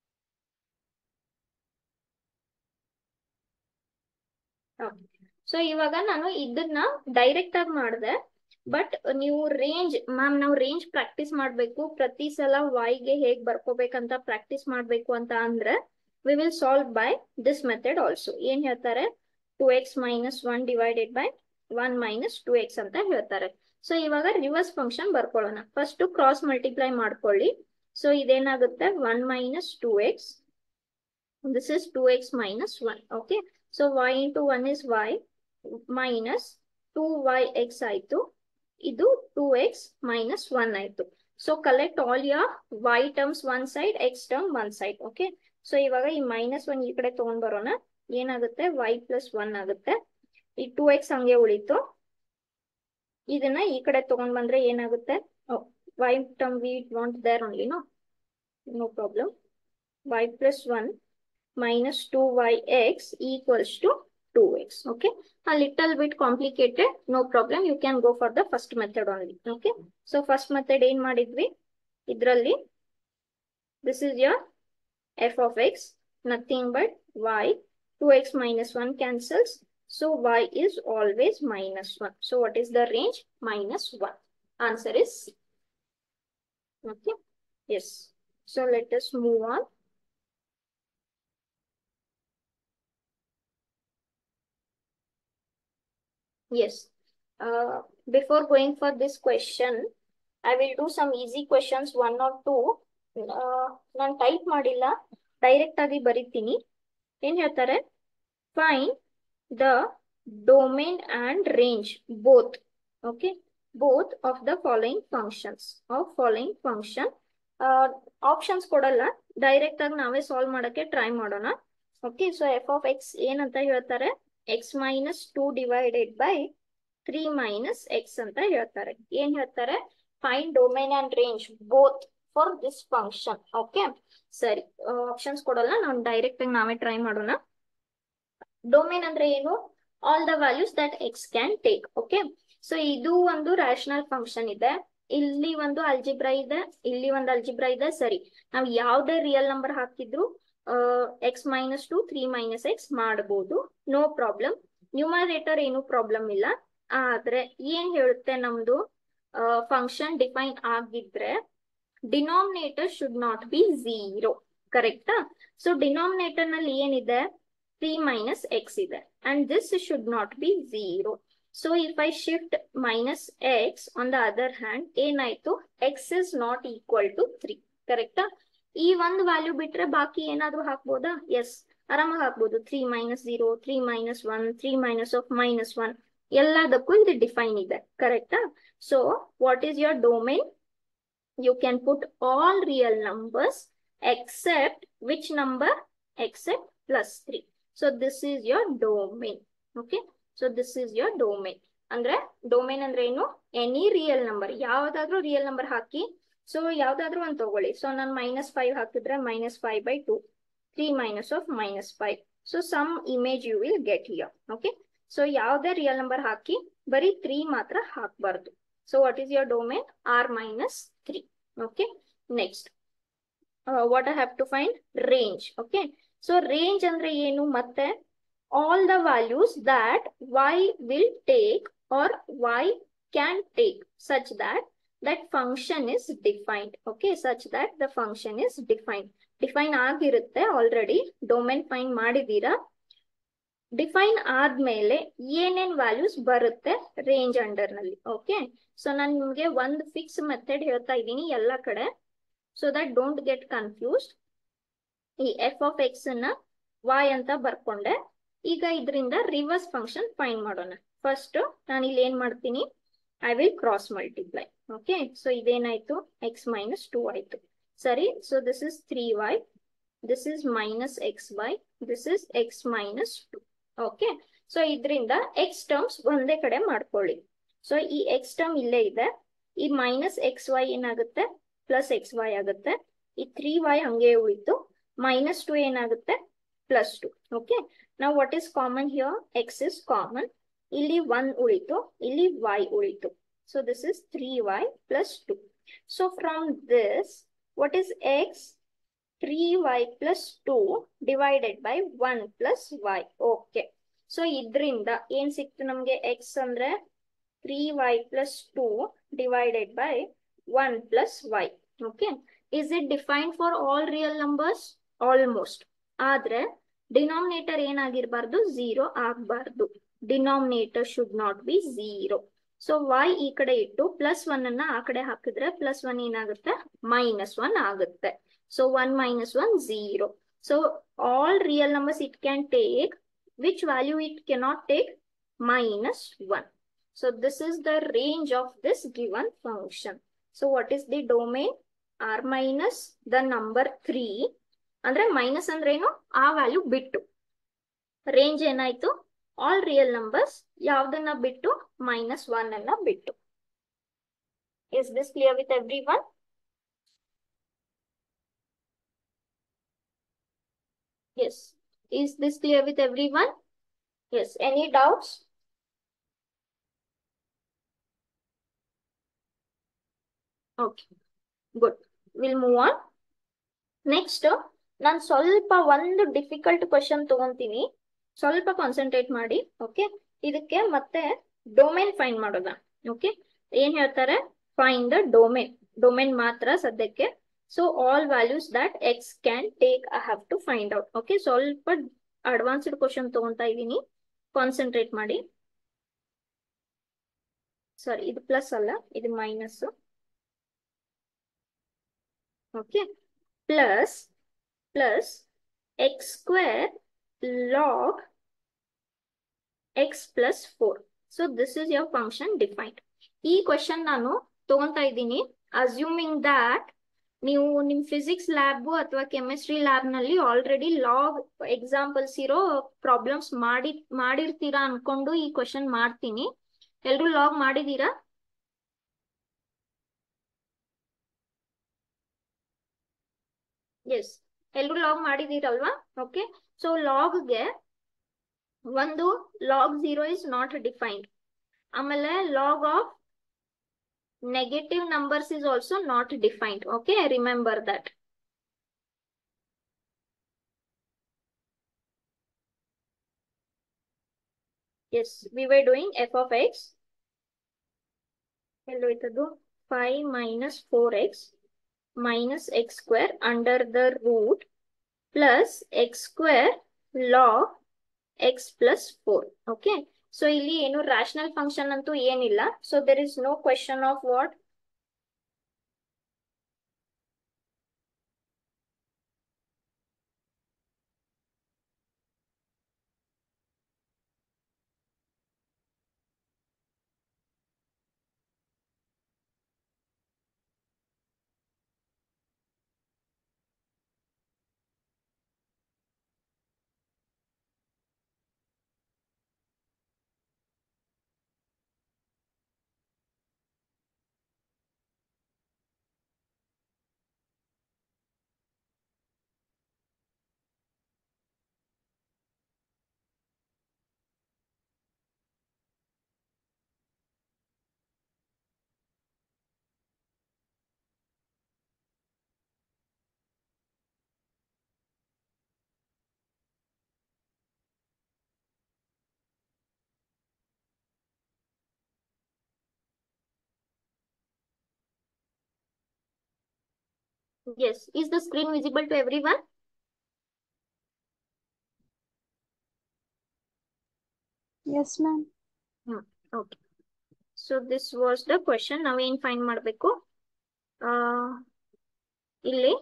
so ಇವಾಗ ನಾನು ಇದನ್ನ ಡೈರೆಕ್ಟ್ ಆಗಿ ಮಾಡಿದೆ ಬಟ್ ನೀವು ರೇಂಜ್ ಮ್ಯಾಮ್ ನಾವು ರೇಂಜ್ ಪ್ರಾಕ್ಟೀಸ್ ಮಾಡ್ಬೇಕು ಪ್ರತಿ ಸಲ ಗೆ ಹೇಗ್ ಬರ್ಕೋಬೇಕಂತ ಪ್ರಾಕ್ಟೀಸ್ ಮಾಡ್ಬೇಕು ಅಂತ ಅಂದ್ರೆ we will solve by this method also ಏನ್ ಹೇಳ್ತಾರೆ two x minus one divided by one minus two x ಅಂತ ಹೇಳ್ತಾರೆ ಸೊ ಇವಾಗ ರಿವರ್ಸ್ ಫಂಕ್ಷನ್ ಬರ್ಕೊಳ್ಳೋಣ ಫಸ್ಟ್ ಕ್ರಾಸ್ ಮಲ್ಟಿಪ್ಲೈ ಮಾಡ್ಕೊಳ್ಳಿ ಸೊ ಇದೇನಾಗುತ್ತೆ one minus two x this is two x minus one okay so y into one is y minus two y x ಆಯ್ತು ಇದು two x minus one ಆಯ್ತು so collect all your y terms one side x term one side okay so ಇವಾಗ ಈ minus one ಈ ಕಡೆ ತಗೊಂಡ್ ಬರೋಣ ಏನಾಗುತ್ತೆ ವೈ ಪ್ಲಸ್ ಒನ್ ಆಗುತ್ತೆ ಈ ಟೂ ಎಕ್ಸ್ ಹಂಗೆ ಉಳಿತು ಇದನ್ನ ಈ ಕಡೆ ತಗೊಂಡ್ ಬಂದ್ರೆ ಏನಾಗುತ್ತೆ y term we want there only no no problem y plus one minus two y x equals to 2x okay a little bit complicated no problem you can go for the first method only okay so first method ಏನ್ ಮಾಡಿದ್ವಿ ಇದ್ರಲ್ಲಿ this is your f of x nothing but y 2x minus 1 cancels So y is always minus 1. So what is the range? Minus 1. Answer is C. Okay. Yes. So let us move on. Yes. Uh, before going for this question, I will do some easy questions, one or two. ನಾನು type ಮಾಡಿಲ್ಲ direct ಆಗಿ ಬರಿತೀನಿ ಏನ್ ಹೇಳ್ತಾರೆ find the domain and range both okay both of the following functions of following function options ಕೊಡಲ್ಲ direct ಆಗಿ ನಾವೇ solve ಮಾಡಕ್ಕೆ ಟ್ರೈ ಮಾಡೋಣ okay so f of x ಏನಂತ ಹೇಳ್ತಾರೆ x minus two divided by three minus x ಅಂತ ಹೇಳ್ತಾರೆ ಏನ್ ಹೇಳ್ತಾರೆ find domain and range both for this function okay ಸರಿ ಆಪ್ಷನ್ಸ್ ಕೊಡಲ್ಲ ನಾವು ಡೈರೆಕ್ಟ್ ಆಗಿ ನಾವೇ ಟ್ರೈ ಮಾಡೋಣ ಡೊಮೇನ್ ಅಂದ್ರೆ ಏನು all the values that x can take okay so ಇದು ಒಂದು ರ್ಯಾಷನಲ್ ಫಂಕ್ಷನ್ ಇದೆ ಇಲ್ಲಿ ಒಂದು ಅಲ್ಜಿಬ್ರಾ ಇದೆ ಇಲ್ಲಿ ಒಂದು ಅಲ್ಜಿಬ್ರಾ ಇದೆ ಸರಿ ನಾವು ಯಾವ್ದೇ ರಿಯಲ್ ನಂಬರ್ ಹಾಕಿದ್ರು x minus two three minus x ಮಾಡಬಹುದು ನೋ ಪ್ರಾಬ್ಲಮ್ ನ್ಯೂಮರೇಟರ್ ಏನು ಪ್ರಾಬ್ಲಮ್ ಇಲ್ಲ ಆದ್ರೆ ಏನ್ ಹೇಳುತ್ತೆ ನಮ್ದು ಫಂಕ್ಷನ್ ಡಿಫೈನ್ ಆಗಿದ್ರೆ denominator should not be zero ಕರೆಕ್ಟಾ ಸೊ ಡಿನಾಮಿನೇಟರ್ ನಲ್ಲಿ ಏನಿದೆ ತ್ರೀ ಮೈನಸ್ ಎಕ್ಸ್ ಇದೆ and this should not be zero so if I shift minus x on the other hand ಏನಾಯ್ತು x is not equal to three ಕರೆಕ್ಟಾ ಈ ಒಂದು value ಬಿಟ್ರೆ ಬಾಕಿ ಏನಾದ್ರೂ ಹಾಕ್ಬೋದಾ ಎಸ್ ಆರಾಮಾಗಿ ಹಾಕ್ಬೋದು three minus zero three minus one three minus of minus one ಎಲ್ಲದಕ್ಕೂ ಇದು ಡಿಫೈನ್ ಇದೆ ಕರೆಕ್ಟಾ so what is your domain you can put all real numbers except which number except plus 3 so this is your domain okay so this is your domain ಅಂದ್ರೆ ಡೊಮೇನ್ ಅಂದ್ರೆ ಏನು any real number ಯಾವ್ದಾದ್ರು real number ಹಾಕಿ so ಯಾವ್ದಾದ್ರು ಒಂದು ತಗೊಳ್ಳಿ so ನಾನು ಮೈನಸ್ ಫೈವ್ ಹಾಕಿದ್ರೆ minus five by two three minus of minus five so some image you will get here okay so ಯಾವ್ದೇ ರಿಯಲ್ ನಂಬರ್ ಹಾಕಿ ಬರೀ ತ್ರೀ ಮಾತ್ರ ಹಾಕ್ಬಾರ್ದು so what is your domain R minus three okay next uh, what i have to find range okay so range andre ಏನು ಮತ್ತೆ all the values that y will take or y can take such that that function is defined okay such that the function is defined define ಆಗಿರುತ್ತೆ already domain find ಮಾಡಿದೀರಾ define ಆದ್ಮೇಲೆ ಏನೇನ್ values ಬರುತ್ತೆ range under ನಲ್ಲಿ okay so ನಾನು ನಿಮ್ಗೆ ಒಂದು fix method ಹೇಳ್ತಾ ಇದ್ದೀನಿ ಎಲ್ಲ ಕಡೆ so that don't get confused ಈ ಎಫ್ ಆಫ್ ಎಕ್ಸ್ ನ ವಾಯ್ ಅಂತ ಬರ್ಕೊಂಡೆ ಈಗ ಇದರಿಂದ ರಿವರ್ಸ್ ಫಂಕ್ಷನ್ ಫೈಂಡ್ ಮಾಡೋಣ ಫಸ್ಟ್ ನಾನು ಇಲ್ಲಿ ಏನ್ ಮಾಡ್ತೀನಿ I will cross multiply okay so ಇದೇನಾಯ್ತು ಎಕ್ಸ್ ಮೈನಸ್ ಟೂ ಆಯ್ತು ಸರಿ so this is three y this is minus x y this is x minus two okay so ಇದರಿಂದ ಎಕ್ಸ್ ಟರ್ಮ್ಸ್ ಒಂದೇ ಕಡೆ ಮಾಡ್ಕೊಳ್ಳಿ ಸೊ ಈ ಎಕ್ಸ್ ಟರ್ಮ್ ಇಲ್ಲೇ ಇದೆ ಈ ಮೈನಸ್ ಎಕ್ಸ್ ವೈ ಏನಾಗುತ್ತೆ ಪ್ಲಸ್ ಎಕ್ಸ್ ವೈ ಆಗುತ್ತೆ ಈ ತ್ರೀ ವೈ ಹಂಗೆ ಉಳಿತು ಮೈನಸ್ ಟು ಏನಾಗುತ್ತೆ ಪ್ಲಸ್ ಟು ಓಕೆ ನಾವು what is common here x is common ಇಲ್ಲಿ ಒನ್ ಉಳಿತು ಇಲ್ಲಿ ವೈ ಉಳಿತು so this is three y plus two so from this what is x three y plus two divided by one plus y okay so ಇದರಿಂದ ಏನ್ ಸಿಕ್ತು ನಮ್ಗೆ x ಅಂದ್ರೆ three y plus two divided by one plus y okay is it defined for all real numbers almost ಆದ್ರೆ denominator ಏನಾಗಿರ್ಬಾರ್ದು zero ಆಗ್ಬಾರ್ದು denominator should not be zero so y ಈ ಕಡೆ ಇಟ್ಟು ಪ್ಲಸ್ ಒನ್ ಅನ್ನ ಆ ಕಡೆ ಹಾಕಿದ್ರೆ ಪ್ಲಸ್ ಒನ್ ಏನಾಗುತ್ತೆ ಮೈನಸ್ ಒನ್ ಆಗುತ್ತೆ so one minus one zero so all real numbers it can take which value it cannot take minus 1 so this is the range of this given function so what is the domain r minus the number 3 ಅಂದ್ರೆ minus ಅಂದ್ರೆ ಏನು ಆ value ಬಿಟ್ಟು range ಏನಾಯ್ತು all real numbers ಯಾವ್ದನ್ನ ಬಿಟ್ಟು minus one ಅನ್ನ ಬಿಟ್ಟು is this clear with every one yes Is this clear with everyone? Yes. Any doubts? Okay. Good. We'll move on. Next, ನಾನು ಸ್ವಲ್ಪ ಒಂದು ಡಿಫಿಕಲ್ಟ್ ಕ್ವಶನ್ ತಗೊಂತೀನಿ ಸ್ವಲ್ಪ ಕಾನ್ಸಂಟ್ರೇಟ್ ಮಾಡಿ ಓಕೆ ಇದಕ್ಕೆ ಮತ್ತೆ ಡೊಮೇನ್ ಫೈನ್ ಮಾಡೋದ ಓಕೆ ಏನ್ ಹೇಳ್ತಾರೆ ಫೈನ್ ದ ಡೊಮೇನ್ ಡೊಮೇನ್ ಮಾತ್ರ ಸದ್ಯಕ್ಕೆ so all values that x can take I have to find out okay ಸ್ವಲ್ಪ ಅಡ್ವಾನ್ಸ್ಡ್ ಕ್ವಶನ್ ತಗೊಂತಾ ಇದ್ದೀನಿ ಕಾನ್ಸಂಟ್ರೇಟ್ ಮಾಡಿ ಸಾರಿ ಇದು ಪ್ಲಸ್ ಅಲ್ಲ ಇದು minus okay plus plus x square log x plus four so this is your function defined ಈ question ನಾನು ತಗೊಂತಾ ಇದ್ದೀನಿ ಅಸ್ಯೂಮಿಂಗ್ ದಾಟ್ ನೀವು ನಿಮ್ ಫಿಸಿಕ್ಸ್ ಲ್ಯಾಬ್ ಅಥವಾ ಕೆಮಿಸ್ಟ್ರಿ ಲ್ಯಾಬ್ ನಲ್ಲಿ ಆಲ್ರೆಡಿ ಲಾಗ್ ಎಕ್ಸಾಂಪಲ್ಸ್ ಇರೋ ಪ್ರಾಬ್ಲಮ್ಸ್ ಮಾಡಿ ಮಾಡಿರ್ತೀರಾ ಅನ್ಕೊಂಡು ಈ ಕ್ವಶನ್ ಮಾಡ್ತೀನಿ ಎಲ್ರು ಲಾಗ್ ಮಾಡಿದೀರಾ ಎಸ್ ಎಲ್ರು ಲಾಗ್ ಮಾಡಿದೀರಲ್ವಾ ಓಕೆ ಸೊ ಲಾಗ್ಗೆ ಒಂದು log zero is not defined ಆಮೇಲೆ log of negative numbers is also not defined okay remember that as we were doing f of x ಎಲ್ಲೋಯ್ತದು five minus four x minus x square under the root plus x square log x plus four okay so ಇಲ್ಲಿ ಏನು rational function ಅಂತೂ ಏನಿಲ್ಲ so there is no question of what Yes. Is the screen visible to everyone? Yes, ma'am. Hmm. Okay. So this was the question. ನಾವೇನ್ find ಮಾಡಬೇಕು ಇಲ್ಲಿ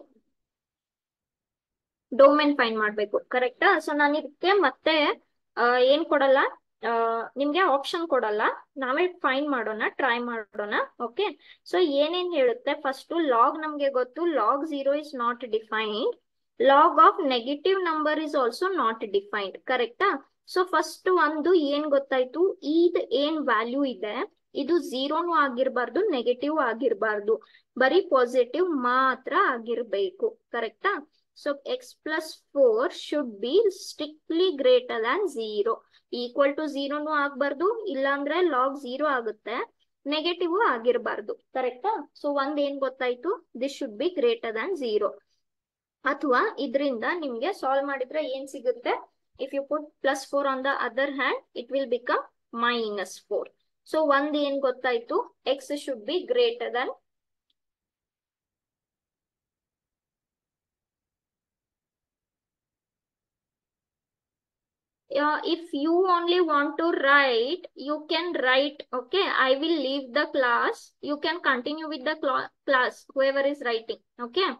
domain find ಮಾಡ್ಬೇಕು ಕರೆಕ್ಟಾ so ನಾನು ಇದಕ್ಕೆ ಮತ್ತೆ ಆ, ಏನ್ ಕೊಡಲ್ಲ ಆ, ನಿಮ್ಗೆ ಆಪ್ಷನ್ ಕೊಡಲ್ಲ ನಾವೇ ಫೈಂಡ್ ಮಾಡೋಣ ಟ್ರೈ ಮಾಡೋಣ ಓಕೆ ಸೊ ಏನೇನ್ ಹೇಳುತ್ತೆ ಫಸ್ಟ್ ಲಾಗ್ ನಮ್ಗೆ ಗೊತ್ತು log zero is not defined log of negative number is also not defined ಕರೆಕ್ಟಾ ಸೊ ಫಸ್ಟ್ ಒಂದು ಏನ್ ಗೊತ್ತಾಯ್ತು ಇದ್ ಏನ್ ವ್ಯಾಲ್ಯೂ ಇದೆ ಇದು ಝೀರೋನು ಆಗಿರ್ಬಾರ್ದು ನೆಗೆಟಿವ್ ಆಗಿರ್ಬಾರ್ದು ಬರೀ ಪಾಸಿಟಿವ್ ಮಾತ್ರ ಆಗಿರ್ಬೇಕು ಕರೆಕ್ಟಾ so x plus four should be strictly greater than zero equal to ಝೀರೋನು ಆಗ್ಬಾರ್ದು ಇಲ್ಲಾಂದ್ರೆ ಲಾಗ್ ಝೀರೋ ಆಗುತ್ತೆ ನೆಗೆಟಿವ್ ಆಗಿರ್ಬಾರ್ದು ಕರೆಕ್ಟಾ ಸೊ ಒಂದ್ ಏನ್ ಗೊತ್ತಾಯ್ತು this should be greater than zero ಅಥವಾ ಇದರಿಂದ ನಿಮ್ಗೆ ಸಾಲ್ವ್ ಮಾಡಿದ್ರೆ ಏನ್ ಸಿಗುತ್ತೆ if you put plus four on the other hand it will become minus four so ಒಂದ್ ಏನ್ ಗೊತ್ತಾಯ್ತು x should be greater than uh, if you only want to write you can write okay i will leave the class you can continue with the cla class whoever is writing okay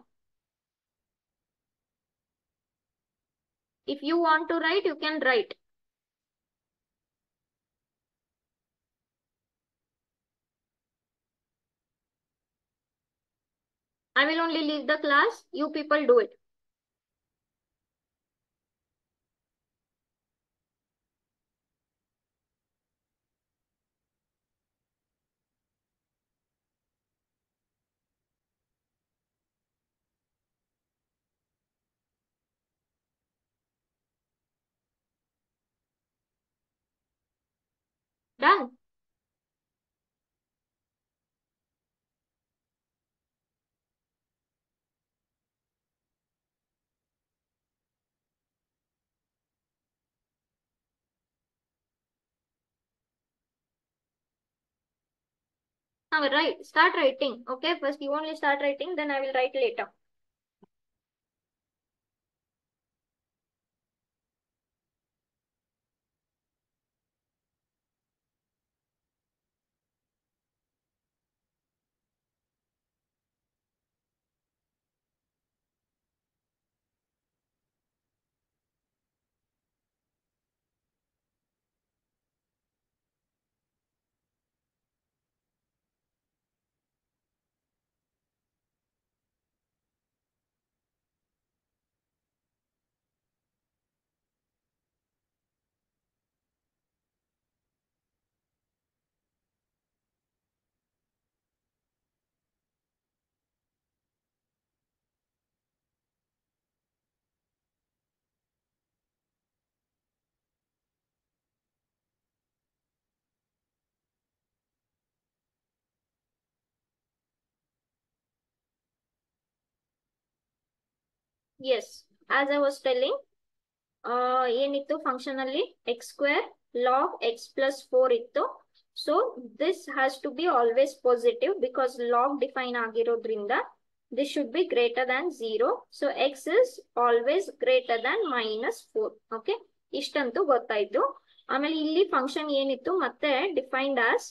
if you want to write you can write i will only leave the class you people do it done Now write, start writing. Okay, first you only start writing, then I will write later. Yes, as I was telling, uh, ಏನಿತ್ತು function ಅಲ್ಲಿ x square log x plus four ಇತ್ತು so this has to be always positive because log define ಆಗಿರೋದ್ರಿಂದ this should be greater than zero so x is always greater than minus four okay ಇಷ್ಟಂತೂ ಗೊತ್ತಾಯ್ತು ಆಮೇಲೆ ಇಲ್ಲಿ function ಏನಿತ್ತು ಮತ್ತೆ defined as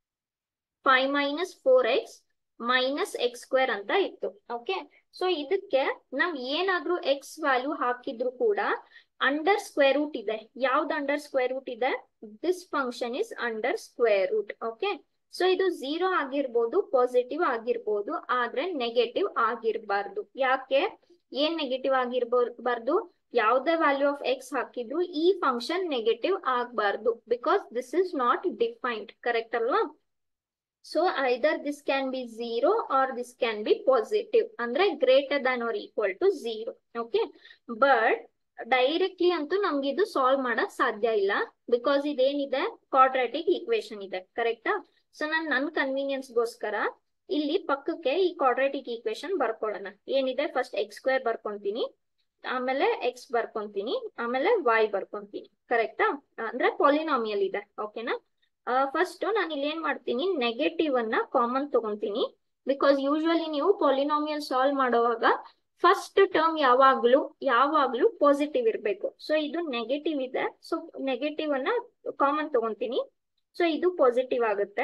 five minus four x minus x square ಅಂತ ಇತ್ತು okay so ಇದಕ್ಕೆ ನಾವ್ ಏನಾದ್ರೂ ಎಕ್ಸ್ ವ್ಯಾಲ್ಯೂ ಹಾಕಿದ್ರು ಕೂಡ ಅಂಡರ್ ಸ್ಕ್ವೇರ್ ರೂಟ್ ಇದೆ ಯಾವ್ದು ಅಂಡರ್ ಸ್ಕ್ವೇರ್ ರೂಟ್ ಇದೆ this function is under square root okay so ಇದು ಝೀರೋ ಆಗಿರ್ಬೋದು ಪಾಸಿಟಿವ್ ಆಗಿರ್ಬೋದು ಆದ್ರೆ ನೆಗೆಟಿವ್ ಆಗಿರ್ಬಾರ್ದು ಯಾಕೆ ಏನ್ ನೆಗೆಟಿವ್ ಆಗಿರ್ಬಾರ್ದು ಯಾವ್ದೇ ವ್ಯಾಲ್ಯೂ ಆಫ್ ಎಕ್ಸ್ ಹಾಕಿದ್ರು ಈ ಫಂಕ್ಷನ್ ನೆಗೆಟಿವ್ ಆಗ್ಬಾರ್ದು because this is not defined correct ಅಲ್ವಾ so either this can be zero or this can be positive ಅಂದ್ರೆ greater than or equal to zero okay but directly ಅಂತೂ ನಮ್ಗೆ ಇದು solve ಮಾಡಕ್ ಸಾಧ್ಯ ಇಲ್ಲ ಬಿಕಾಸ್ ಇದೇನಿದೆ ಕ್ವಾಡ್ರಾಟಿಕ್ ಈಕ್ವೇಶನ್ ಇದೆ ಕರೆಕ್ಟಾ ಸೊ ನಾನು ನನ್ನ ಕನ್ವೀನಿಯನ್ಸ್ಗೋಸ್ಕರ ಇಲ್ಲಿ ಪಕ್ಕಕ್ಕೆ ಈ ಕ್ವಾಡ್ರಾಟಿಕ್ ಈಕ್ವೇಶನ್ ಬರ್ಕೊಳ್ಳೋಣ ಏನಿದೆ ಫಸ್ಟ್ ಎಕ್ಸ್ ಸ್ಕ್ವೇರ್ ಬರ್ಕೊಂತೀನಿ ಆಮೇಲೆ ಎಕ್ಸ್ ಬರ್ಕೊಂತೀನಿ ಆಮೇಲೆ ವೈ ಬರ್ಕೊಂತೀನಿ ಕರೆಕ್ಟಾ ಅಂದ್ರೆ ಪಾಲಿನಾಮಿಯಲ್ ಇದೆ ಓಕೆನಾ ಫಸ್ಟ್ ನಾನು ಇಲ್ಲಿ ಏನ್ ಮಾಡ್ತೀನಿ ನೆಗೆಟಿವ್ ಅನ್ನ ಕಾಮನ್ ತಗೊಂತೀನಿ ಬಿಕಾಸ್ ಯೂಶುವಲಿ ನೀವು ಪಾಲಿನಾಮಿಯಲ್ ಸಾಲ್ವ್ ಮಾಡುವಾಗ ಫಸ್ಟ್ ಟರ್ಮ್ ಯಾವಾಗ್ಲೂ ಯಾವಾಗ್ಲೂ ಪಾಸಿಟಿವ್ ಇರಬೇಕು ಸೊ ಇದು ನೆಗೆಟಿವ್ ಇದೆ ಸೊ ನೆಗೆಟಿವ್ ಅನ್ನ ಕಾಮನ್ ತಗೊಂತೀನಿ ಸೊ ಇದು ಪಾಸಿಟಿವ್ ಆಗುತ್ತೆ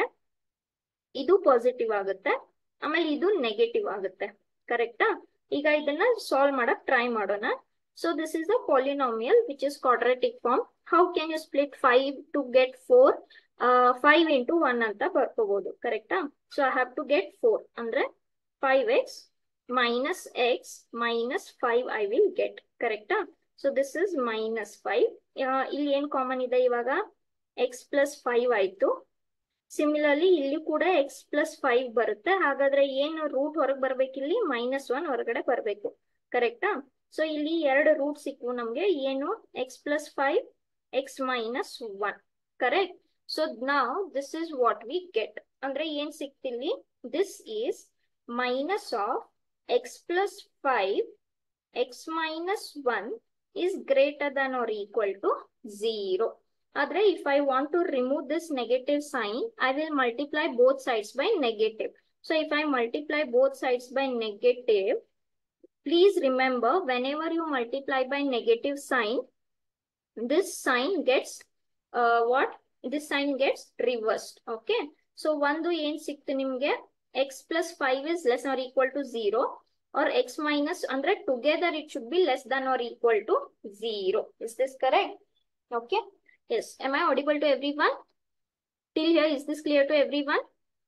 ಇದು ಪಾಸಿಟಿವ್ ಆಗುತ್ತೆ ಆಮೇಲೆ ಇದು ನೆಗೆಟಿವ್ ಆಗುತ್ತೆ ಕರೆಕ್ಟಾ ಈಗ ಇದನ್ನ ಸಾಲ್ವ್ ಮಾಡಕ್ ಟ್ರೈ ಮಾಡೋಣ so this is the polynomial which is quadratic form how can you split five to get four five into one ಅಂತ ಬರ್ಕೋಬಹುದು ಕರೆಕ್ಟಾ so I have to get four ಅಂದ್ರೆ five x minus x minus five I will get ಕರೆಕ್ಟಾ so this is minus five ಇಲ್ಲಿ ಏನ್ common ಇದೆ ಇವಾಗ x plus five ಆಯ್ತು ಸಿಮಿಲರ್ಲಿ ಇಲ್ಲಿ ಕೂಡ ಎಕ್ಸ್ ಪ್ಲಸ್ ಫೈವ್ ಬರುತ್ತೆ ಹಾಗಾದ್ರೆ ಏನು ರೂಟ್ ಹೊರಗೆ ಬರ್ಬೇಕಿಲ್ಲಿ ಮೈನಸ್ ಒನ್ ಹೊರಗಡೆ ಬರ್ಬೇಕು ಕರೆಕ್ಟಾ ಸೊ ಇಲ್ಲಿ ಎರಡು ರೂಟ್ ಸಿಕ್ವು ನಮ್ಗೆ ಏನು x plus five x minus one correct so ನಾವ್ this is what we get ಅಂದ್ರೆ ಏನ್ ಸಿಕ್ತಿಲ್ಲಿ this is minus of x plus five x minus one is greater than or equal to 0. Adre, if I want to remove this negative sign, I will multiply both sides by negative. So if I multiply both sides by negative, please remember whenever you multiply by negative sign, this sign gets uh, what? This sign gets reversed. Okay. So one do yen siktu nimge x plus 5 is less or equal to 0 or x minus under together it should be less than or equal to 0. Is this correct? Okay. Yes. Am I audible to everyone? Till here, is this clear to everyone?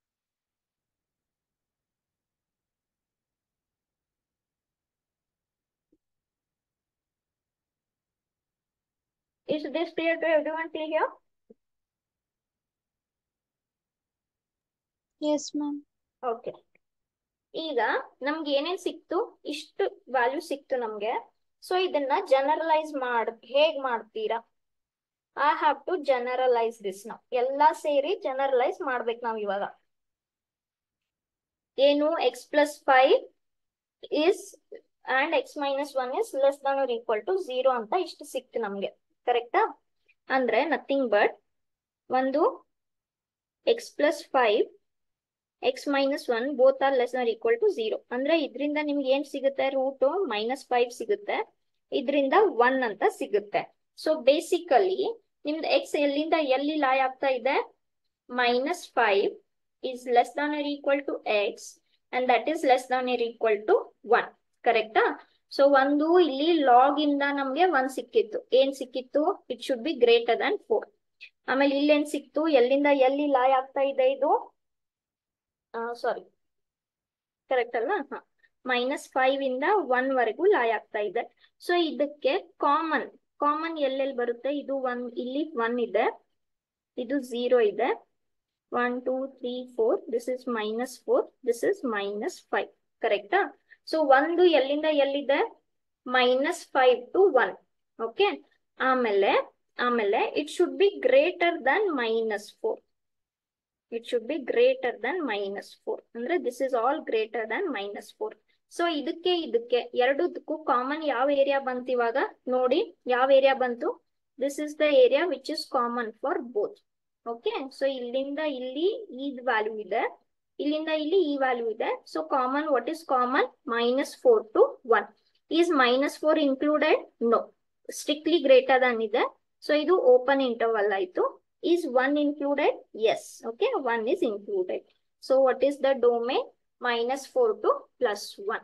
Is this clear to everyone till here? Yes, ma'am. Okay ಈಗ ನಮ್ಗೆ ಏನೇನ್ ಸಿಕ್ತು ಇಷ್ಟು value ಸಿಕ್ತು ನಮ್ಗೆ so ಇದನ್ನ generalise ಮಾಡ್ ಹೇಗ್ ಮಾಡ್ತೀರಾ I have to generalise this ನಾವು ಎಲ್ಲಾ ಸೇರಿ ಜನರಲೈಸ್ ಮಾಡ್ಬೇಕು ನಾವ್ ಇವಾಗ ಏನು x plus five is and x minus one is less than or equal to zero ಅಂತ ಇಷ್ಟು ಸಿಕ್ತು ನಮ್ಗೆ ಕರೆಕ್ಟಾ ಅಂದ್ರೆ ನಥಿಂಗ್ ಬಟ್ ಒಂದು x plus five x minus one both are less or equal to zero ಅಂದ್ರೆ ಇದರಿಂದ ನಿಮ್ಗೆ ಏನ್ ಸಿಗುತ್ತೆ ರೂಟ್ ಮೈನಸ್ ಫೈವ್ ಸಿಗುತ್ತೆ ಇದರಿಂದ ಒನ್ ಅಂತ ಸಿಗುತ್ತೆ ಸೊ ಬೇಸಿಕಲಿ ನಿಮ್ದು ಎಕ್ಸ್ ಎಲ್ಲಿಂದ ಎಲ್ಲಿ ಲಾಯ್ ಆಗ್ತಾ ಇದೆ minus five is less than or equal to x and that is less than or equal to 1 ಕರೆಕ್ಟಾ ಸೊ ಒಂದು ಇಲ್ಲಿ ಲಾಗ್ ಇಂದ ನಮ್ಗೆ ಒಂದ್ ಸಿಕ್ಕಿತ್ತು ಏನ್ ಸಿಕ್ಕಿತ್ತು it should be greater than four ಆಮೇಲೆ ಇಲ್ಲೇನ್ ಸಿಕ್ತು ಎಲ್ಲಿಂದ ಎಲ್ಲಿ ಲಾಯ್ ಆಗ್ತಾ ಇದೆ ಇದು ಸಾರಿ ಕರೆಕ್ಟ್ ಅಲ್ಲ ಹಾ ಮೈನಸ್ ಫೈವ್ ಇಂದ ಒನ್ ವರೆಗೂ ಲಾಯ್ ಆಗ್ತಾ ಇದೆ ಸೊ ಇದಕ್ಕೆ ಕಾಮನ್ ಕಾಮನ್ ಎಲ್ಲೆಲ್ಲಿ ಬರುತ್ತೆ ಇದು ಒನ್ ಇಲ್ಲಿ ಒನ್ ಇದೆ ಇದು ಝೀರೋ ಇದೆ one two three four this is minus four this is minus five ಕರೆಕ್ಟಾ ಸೊ ಒಂದು ಎಲ್ಲಿಂದ ಎಲ್ಲಿದೆ minus five to one okay ಆಮೇಲೆ ಆಮೇಲೆ it should be greater than minus four it should be greater than minus four ಅಂದ್ರೆ this is all greater than minus four so ಇದಕ್ಕೆ ಇದಕ್ಕೆ ಎರಡಕ್ಕೂ ಕಾಮನ್ ಯಾವ ಏರಿಯಾ ಬಂತು ಇವಾಗ ನೋಡಿ ಯಾವ ಏರಿಯಾ ಬಂತು this is the area which is common for both okay so ಇಲ್ಲಿಂದ ಇಲ್ಲಿ ಈ ವ್ಯಾಲ್ಯೂ ಇದೆ ಇಲ್ಲಿಂದ ಇಲ್ಲಿ ಈ ವ್ಯಾಲ್ಯೂ ಇದೆ so common what is common minus four to one is minus four included no strictly greater than ಇದೆ ಸೊ ಇದು ಓಪನ್ ಇಂಟರ್ವಲ್ ಆಯ್ತು is one included yes okay one is included so what is the domain minus four to plus one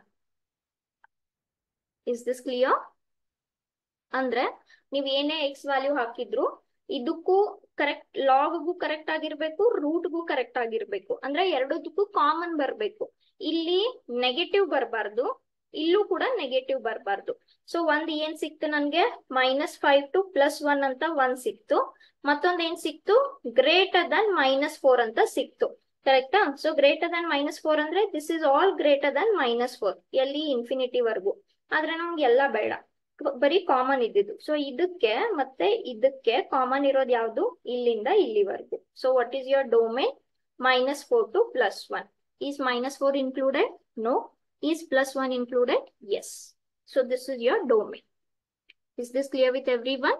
is this clear ಅಂದ್ರೆ ನೀವ್ ಏನೇ X value ಹಾಕಿದ್ರು ಇದಕ್ಕೂ correct ಲಾಗ್ಗೂ correct ಆಗಿರ್ಬೇಕು ರೂಟ್ಗೂ correct ಆಗಿರ್ಬೇಕು ಅಂದ್ರೆ ಎರಡದಕ್ಕೂ ಕಾಮನ್ ಬರ್ಬೇಕು ಇಲ್ಲಿ ನೆಗೆಟಿವ್ ಬರಬಾರ್ದು ಇಲ್ಲೂ ಕೂಡ ನೆಗೆಟಿವ್ ಬರಬಾರ್ದು ಸೊ ಒಂದ್ ಏನ್ ಸಿಕ್ತು ನನ್ಗೆ minus five to plus one ಅಂತ ಒಂದ್ ಸಿಕ್ತು ಮತ್ತೊಂದ್ ಏನ್ ಸಿಕ್ತು ಗ್ರೇಟರ್ ದನ್ ಮೈನಸ್ ಫೋರ್ ಅಂತ ಸಿಕ್ತು ಕರೆಕ್ಟಾ so greater than minus four ಅಂದ್ರೆ this is all greater than minus four ಎಲ್ಲಿ ಇನ್ಫಿನಿಟಿ ವರ್ಗು ಆದ್ರೆ ನಮ್ಗೆ ಎಲ್ಲ ಬೇಡ ಬರೀ ಕಾಮನ್ ಇದ್ದಿದ್ದು ಸೊ ಇದಕ್ಕೆ ಮತ್ತೆ ಇದಕ್ಕೆ ಕಾಮನ್ ಇರೋದು ಯಾವ್ದು ಇಲ್ಲಿಂದ ಇಲ್ಲಿವರೆಗೂ so what is your domain minus four to plus one is minus four included no is plus one included yes so this is your domain is this clear with every everyone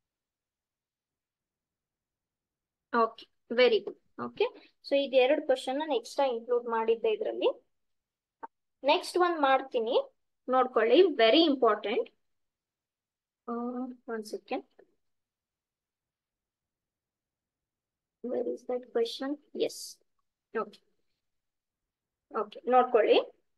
okay very good okay so ಇದು ಎರಡು question ನಾನು extra include ಮಾಡಿದ್ದೆ ಇದರಲ್ಲಿ next one ಮಾಡ್ತೀನಿ ನೋಡ್ಕೊಳ್ಳಿ very important one second. Where is that question? Yes. Okay. Okay. ನೋಡ್ಕೊಳ್ಳಿ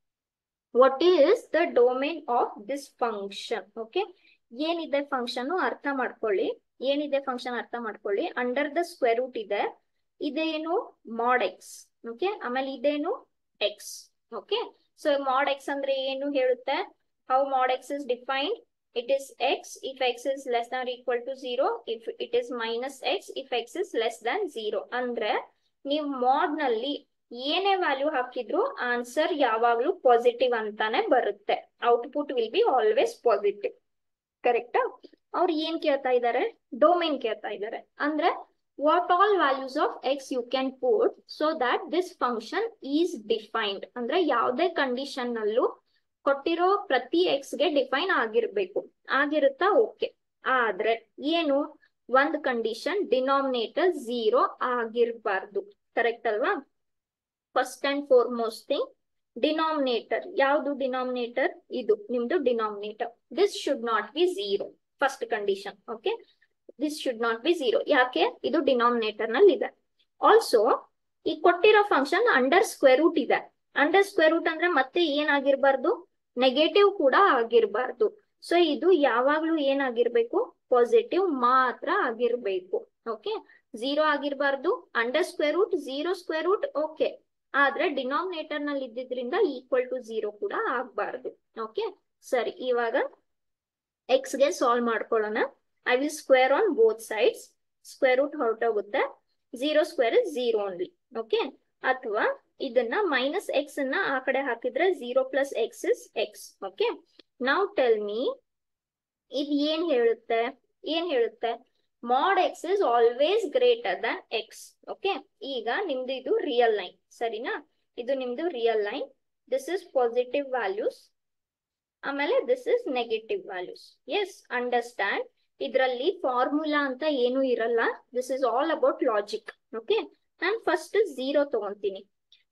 what is the domain of this function okay ಏನಿದೆ function ಅರ್ಥ ಮಾಡ್ಕೊಳ್ಳಿ ಏನಿದೆ ಫಂಕ್ಷನ್ ಅರ್ಥ ಮಾಡ್ಕೊಳ್ಳಿ ಅಂಡರ್ ದ ಸ್ಕ್ವೇರ್ ರೂಟ್ ಇದೆ ಇದೇನು ಮಾಡ್ ಎಕ್ಸ್ ಓಕೆ ಆಮೇಲೆ ಇದೇನು x okay so mod x ಅಂದ್ರೆ ಏನು ಹೇಳುತ್ತೆ how mod x is defined it is x if x is less than or equal to 0 if it is minus x if x is less than 0 ಅಂದ್ರೆ ನೀವು ಮಾಡ್ ನಲ್ಲಿ ಏನೇ value ಹಾಕಿದ್ರು answer ಯಾವಾಗ್ಲೂ ಪಾಸಿಟಿವ್ ಅಂತಾನೆ ಬರುತ್ತೆ output will be always positive ಕರೆಕ್ಟಾ ಅವ್ರು ಏನ್ ಕೇಳ್ತಾ ಇದ್ದಾರೆ ಡೊಮೇನ್ ಕೇಳ್ತಾ ಇದ್ದಾರೆ ಅಂದ್ರೆ what all values of x you can put so that this function is defined ಅಂದ್ರೆ ಯಾವುದೇ ಕಂಡೀಷನ್ ನಲ್ಲೂ ಕೊಟ್ಟಿರೋ ಪ್ರತಿ ಎಕ್ಸ್ ಗೆ ಡಿಫೈನ್ ಆಗಿರ್ಬೇಕು ಆಗಿರುತ್ತಾ ಓಕೆ ಆದ್ರೆ ಏನು ಒಂದ್ ಕಂಡೀಷನ್ ಡಿನಾಮಿನೇಟರ್ ಝೀರೋ ಆಗಿರ್ಬಾರ್ದು ಕರೆಕ್ಟ್ ಅಲ್ವಾ first and foremost thing denominator ಯಾವ್ದು ಡಿನಾಮಿನೇಟರ್ ಇದು ನಿಮ್ದು denominator this should not be zero first condition okay this should not be zero ಯಾಕೆ ಇದು ಡಿನಾಮಿನೇಟರ್ ನಲ್ಲಿ ಇದೆ ಆಲ್ಸೋ ಈ ಕೊಟ್ಟಿರೋ ಫಂಕ್ಷನ್ ಅಂಡರ್ ಸ್ಕ್ವೇರ್ ರೂಟ್ ಇದೆ ಅಂಡರ್ ಸ್ಕ್ವೇರ್ ರೂಟ್ ಅಂದ್ರೆ ಮತ್ತೆ ಏನಾಗಿರ್ಬಾರ್ದು ನೆಗೆಟಿವ್ ಕೂಡ ಆಗಿರ್ಬಾರ್ದು ಸೊ ಇದು ಯಾವಾಗ್ಲೂ ಏನಾಗಿರ್ಬೇಕು ಪಾಸಿಟಿವ್ ಮಾತ್ರ ಆಗಿರ್ಬೇಕು ಓಕೆ ಝೀರೋ ಆಗಿರ್ಬಾರ್ದು under square root zero square root okay ಆದ್ರೆ ಡಿನಾಮಿನೇಟರ್ ನಲ್ಲಿ ಇದ್ದಿದ್ರಿಂದ ಈಕ್ವಲ್ ಟು ಝೀರೋ ಕೂಡ ಆಗ್ಬಾರ್ದು ಓಕೆ ಸರಿ ಇವಾಗ ಎಕ್ಸ್ ಗೆ ಸಾಲ್ವ್ ಮಾಡ್ಕೊಳ್ಳೋಣ I will square on both sides square root ಹೊರಟೋಗುತ್ತೆ zero square is zero only okay ಅಥವಾ ಇದನ್ನ ಮೈನಸ್ ಎಕ್ಸ್ ಅನ್ನ ಆ ಕಡೆ ಹಾಕಿದ್ರೆ zero plus x is x okay ನಾವು ಟೆಲ್ ಮೀ ಇದು ಏನ್ ಹೇಳುತ್ತೆ ಏನ್ ಹೇಳುತ್ತೆ mod x is always greater than x okay ಈಗ ನಿಮ್ದು ಇದು ರಿಯಲ್ ಲೈನ್ ಸರಿನಾ ಇದು ನಿಮ್ದು real line this is positive values ಆಮೇಲೆ this is negative values yes understand ಇದರಲ್ಲಿ ಫಾರ್ಮುಲಾ ಅಂತ ಏನು ಇರಲ್ಲ this is all about logic okay ನಾನು ಫಸ್ಟ್ ಝೀರೋ ತಗೊಂತೀನಿ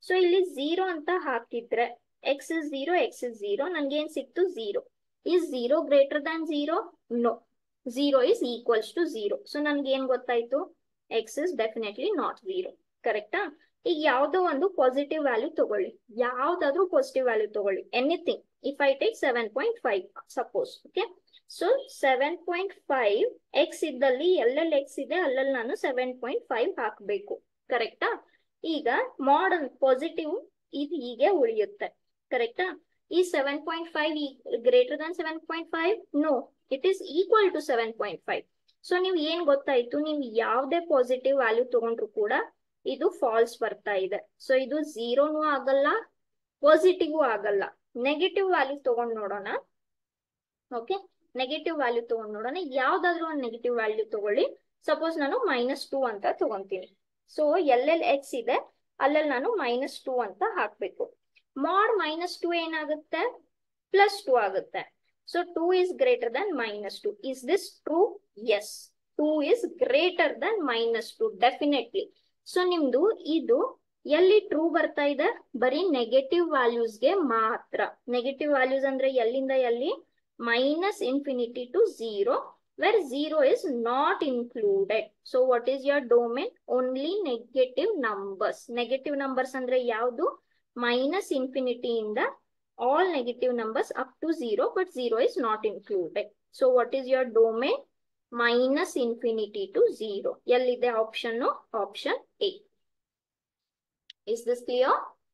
ಸೊ ಇಲ್ಲಿ ಝೀರೋ ಅಂತ ಹಾಕಿದ್ರೆ x is zero x is zero ನನ್ಗೆ ಏನ್ ಸಿಕ್ತು zero is zero greater than zero no zero is equals to zero so ನನ್ಗೆ ಏನ್ ಗೊತ್ತಾಯ್ತು x is definitely not zero ಕರೆಕ್ಟಾ ಈಗ ಯಾವ್ದೋ ಒಂದು ಪಾಸಿಟಿವ್ ವ್ಯಾಲ್ಯೂ ತಗೊಳ್ಳಿ ಯಾವ್ದಾದ್ರು ಪಾಸಿಟಿವ್ ವ್ಯಾಲ್ಯೂ ತಗೊಳ್ಳಿ anything if I take seven point five suppose okay so seven point five x ಇದ್ದಲ್ಲಿ ಎಲ್ಲೆಲ್ಲಿ ಎಕ್ಸ್ ಇದೆ ಅಲ್ಲಲ್ಲಿ ನಾನು ಸೆವೆನ್ ಪಾಯಿಂಟ್ ಫೈವ್ ಹಾಕ್ಬೇಕು ಕರೆಕ್ಟಾ ಈಗ ಮಾಡರ್ನ್ ಪಾಸಿಟಿವ್ ಇದು ಹೀಗೆ ಉಳಿಯುತ್ತೆ ಕರೆಕ್ಟಾ ಈ seven point five greater than seven point five no it is equal to seven point five so ನೀವು ಏನ್ ಗೊತ್ತಾಯ್ತು ನೀವು ಯಾವುದೇ ಪಾಸಿಟಿವ್ ವ್ಯಾಲ್ಯೂ ತಗೊಂಡ್ರು ಕೂಡ ಇದು ಫಾಲ್ಸ್ ಬರ್ತಾ ಇದೆ ಸೊ ಇದು ಝೀರೋನು ಆಗಲ್ಲ ಪಾಸಿಟಿವ್ ಆಗಲ್ಲ ನೆಗೆಟಿವ್ ವ್ಯಾಲ್ಯೂ ತಗೊಂಡ್ ನೋಡೋಣ ಓಕೆ ನೆಗೆಟಿವ್ ವ್ಯಾಲ್ಯೂ ತಗೊಂಡ್ ನೋಡೋಣ ಯಾವ್ದಾದ್ರು ಒಂದು ನೆಗೆಟಿವ್ ವ್ಯಾಲ್ಯೂ ತಗೊಳ್ಳಿ ಸಪೋಸ್ ನಾನು ಮೈನಸ್ ಟೂ ಅಂತ ತಗೊಂತೀನಿ ಸೊ ಎಲ್ಲೆಲ್ಲಿ ಎಕ್ಸ್ ಇದೆ ಅಲ್ಲಲ್ಲಿ ನಾನು ಮೈನಸ್ ಟೂ ಅಂತ ಹಾಕ್ಬೇಕು ಮಾಡ್ ಮೈನಸ್ ಟೂ ಏನಾಗುತ್ತೆ ಪ್ಲಸ್ ಟೂ ಆಗುತ್ತೆ so two is greater than minus two is this true yes two is greater than minus two definitely so ನಿಮ್ದು ಇದು ಎಲ್ಲಿ ಟ್ರೂ ಬರ್ತಾ ಇದೆ ಬರೀ ನೆಗೆಟಿವ್ ವ್ಯಾಲ್ಯೂಸ್ಗೆ ಮಾತ್ರ ನೆಗೆಟಿವ್ ವ್ಯಾಲ್ಯೂಸ್ ಅಂದ್ರೆ ಎಲ್ಲಿಂದ ಎಲ್ಲಿ minus infinity to zero where 0 is not included. So what is your domain? Only negative numbers. Negative numbers ಅಂದ್ರೆ ಯಾವುದು minus infinity ಇಂದ all negative numbers up to 0 but 0 is not included. So what is your domain? Minus infinity to 0. ಎಲ್ಲಿದೆ option? Option A. Is this clear?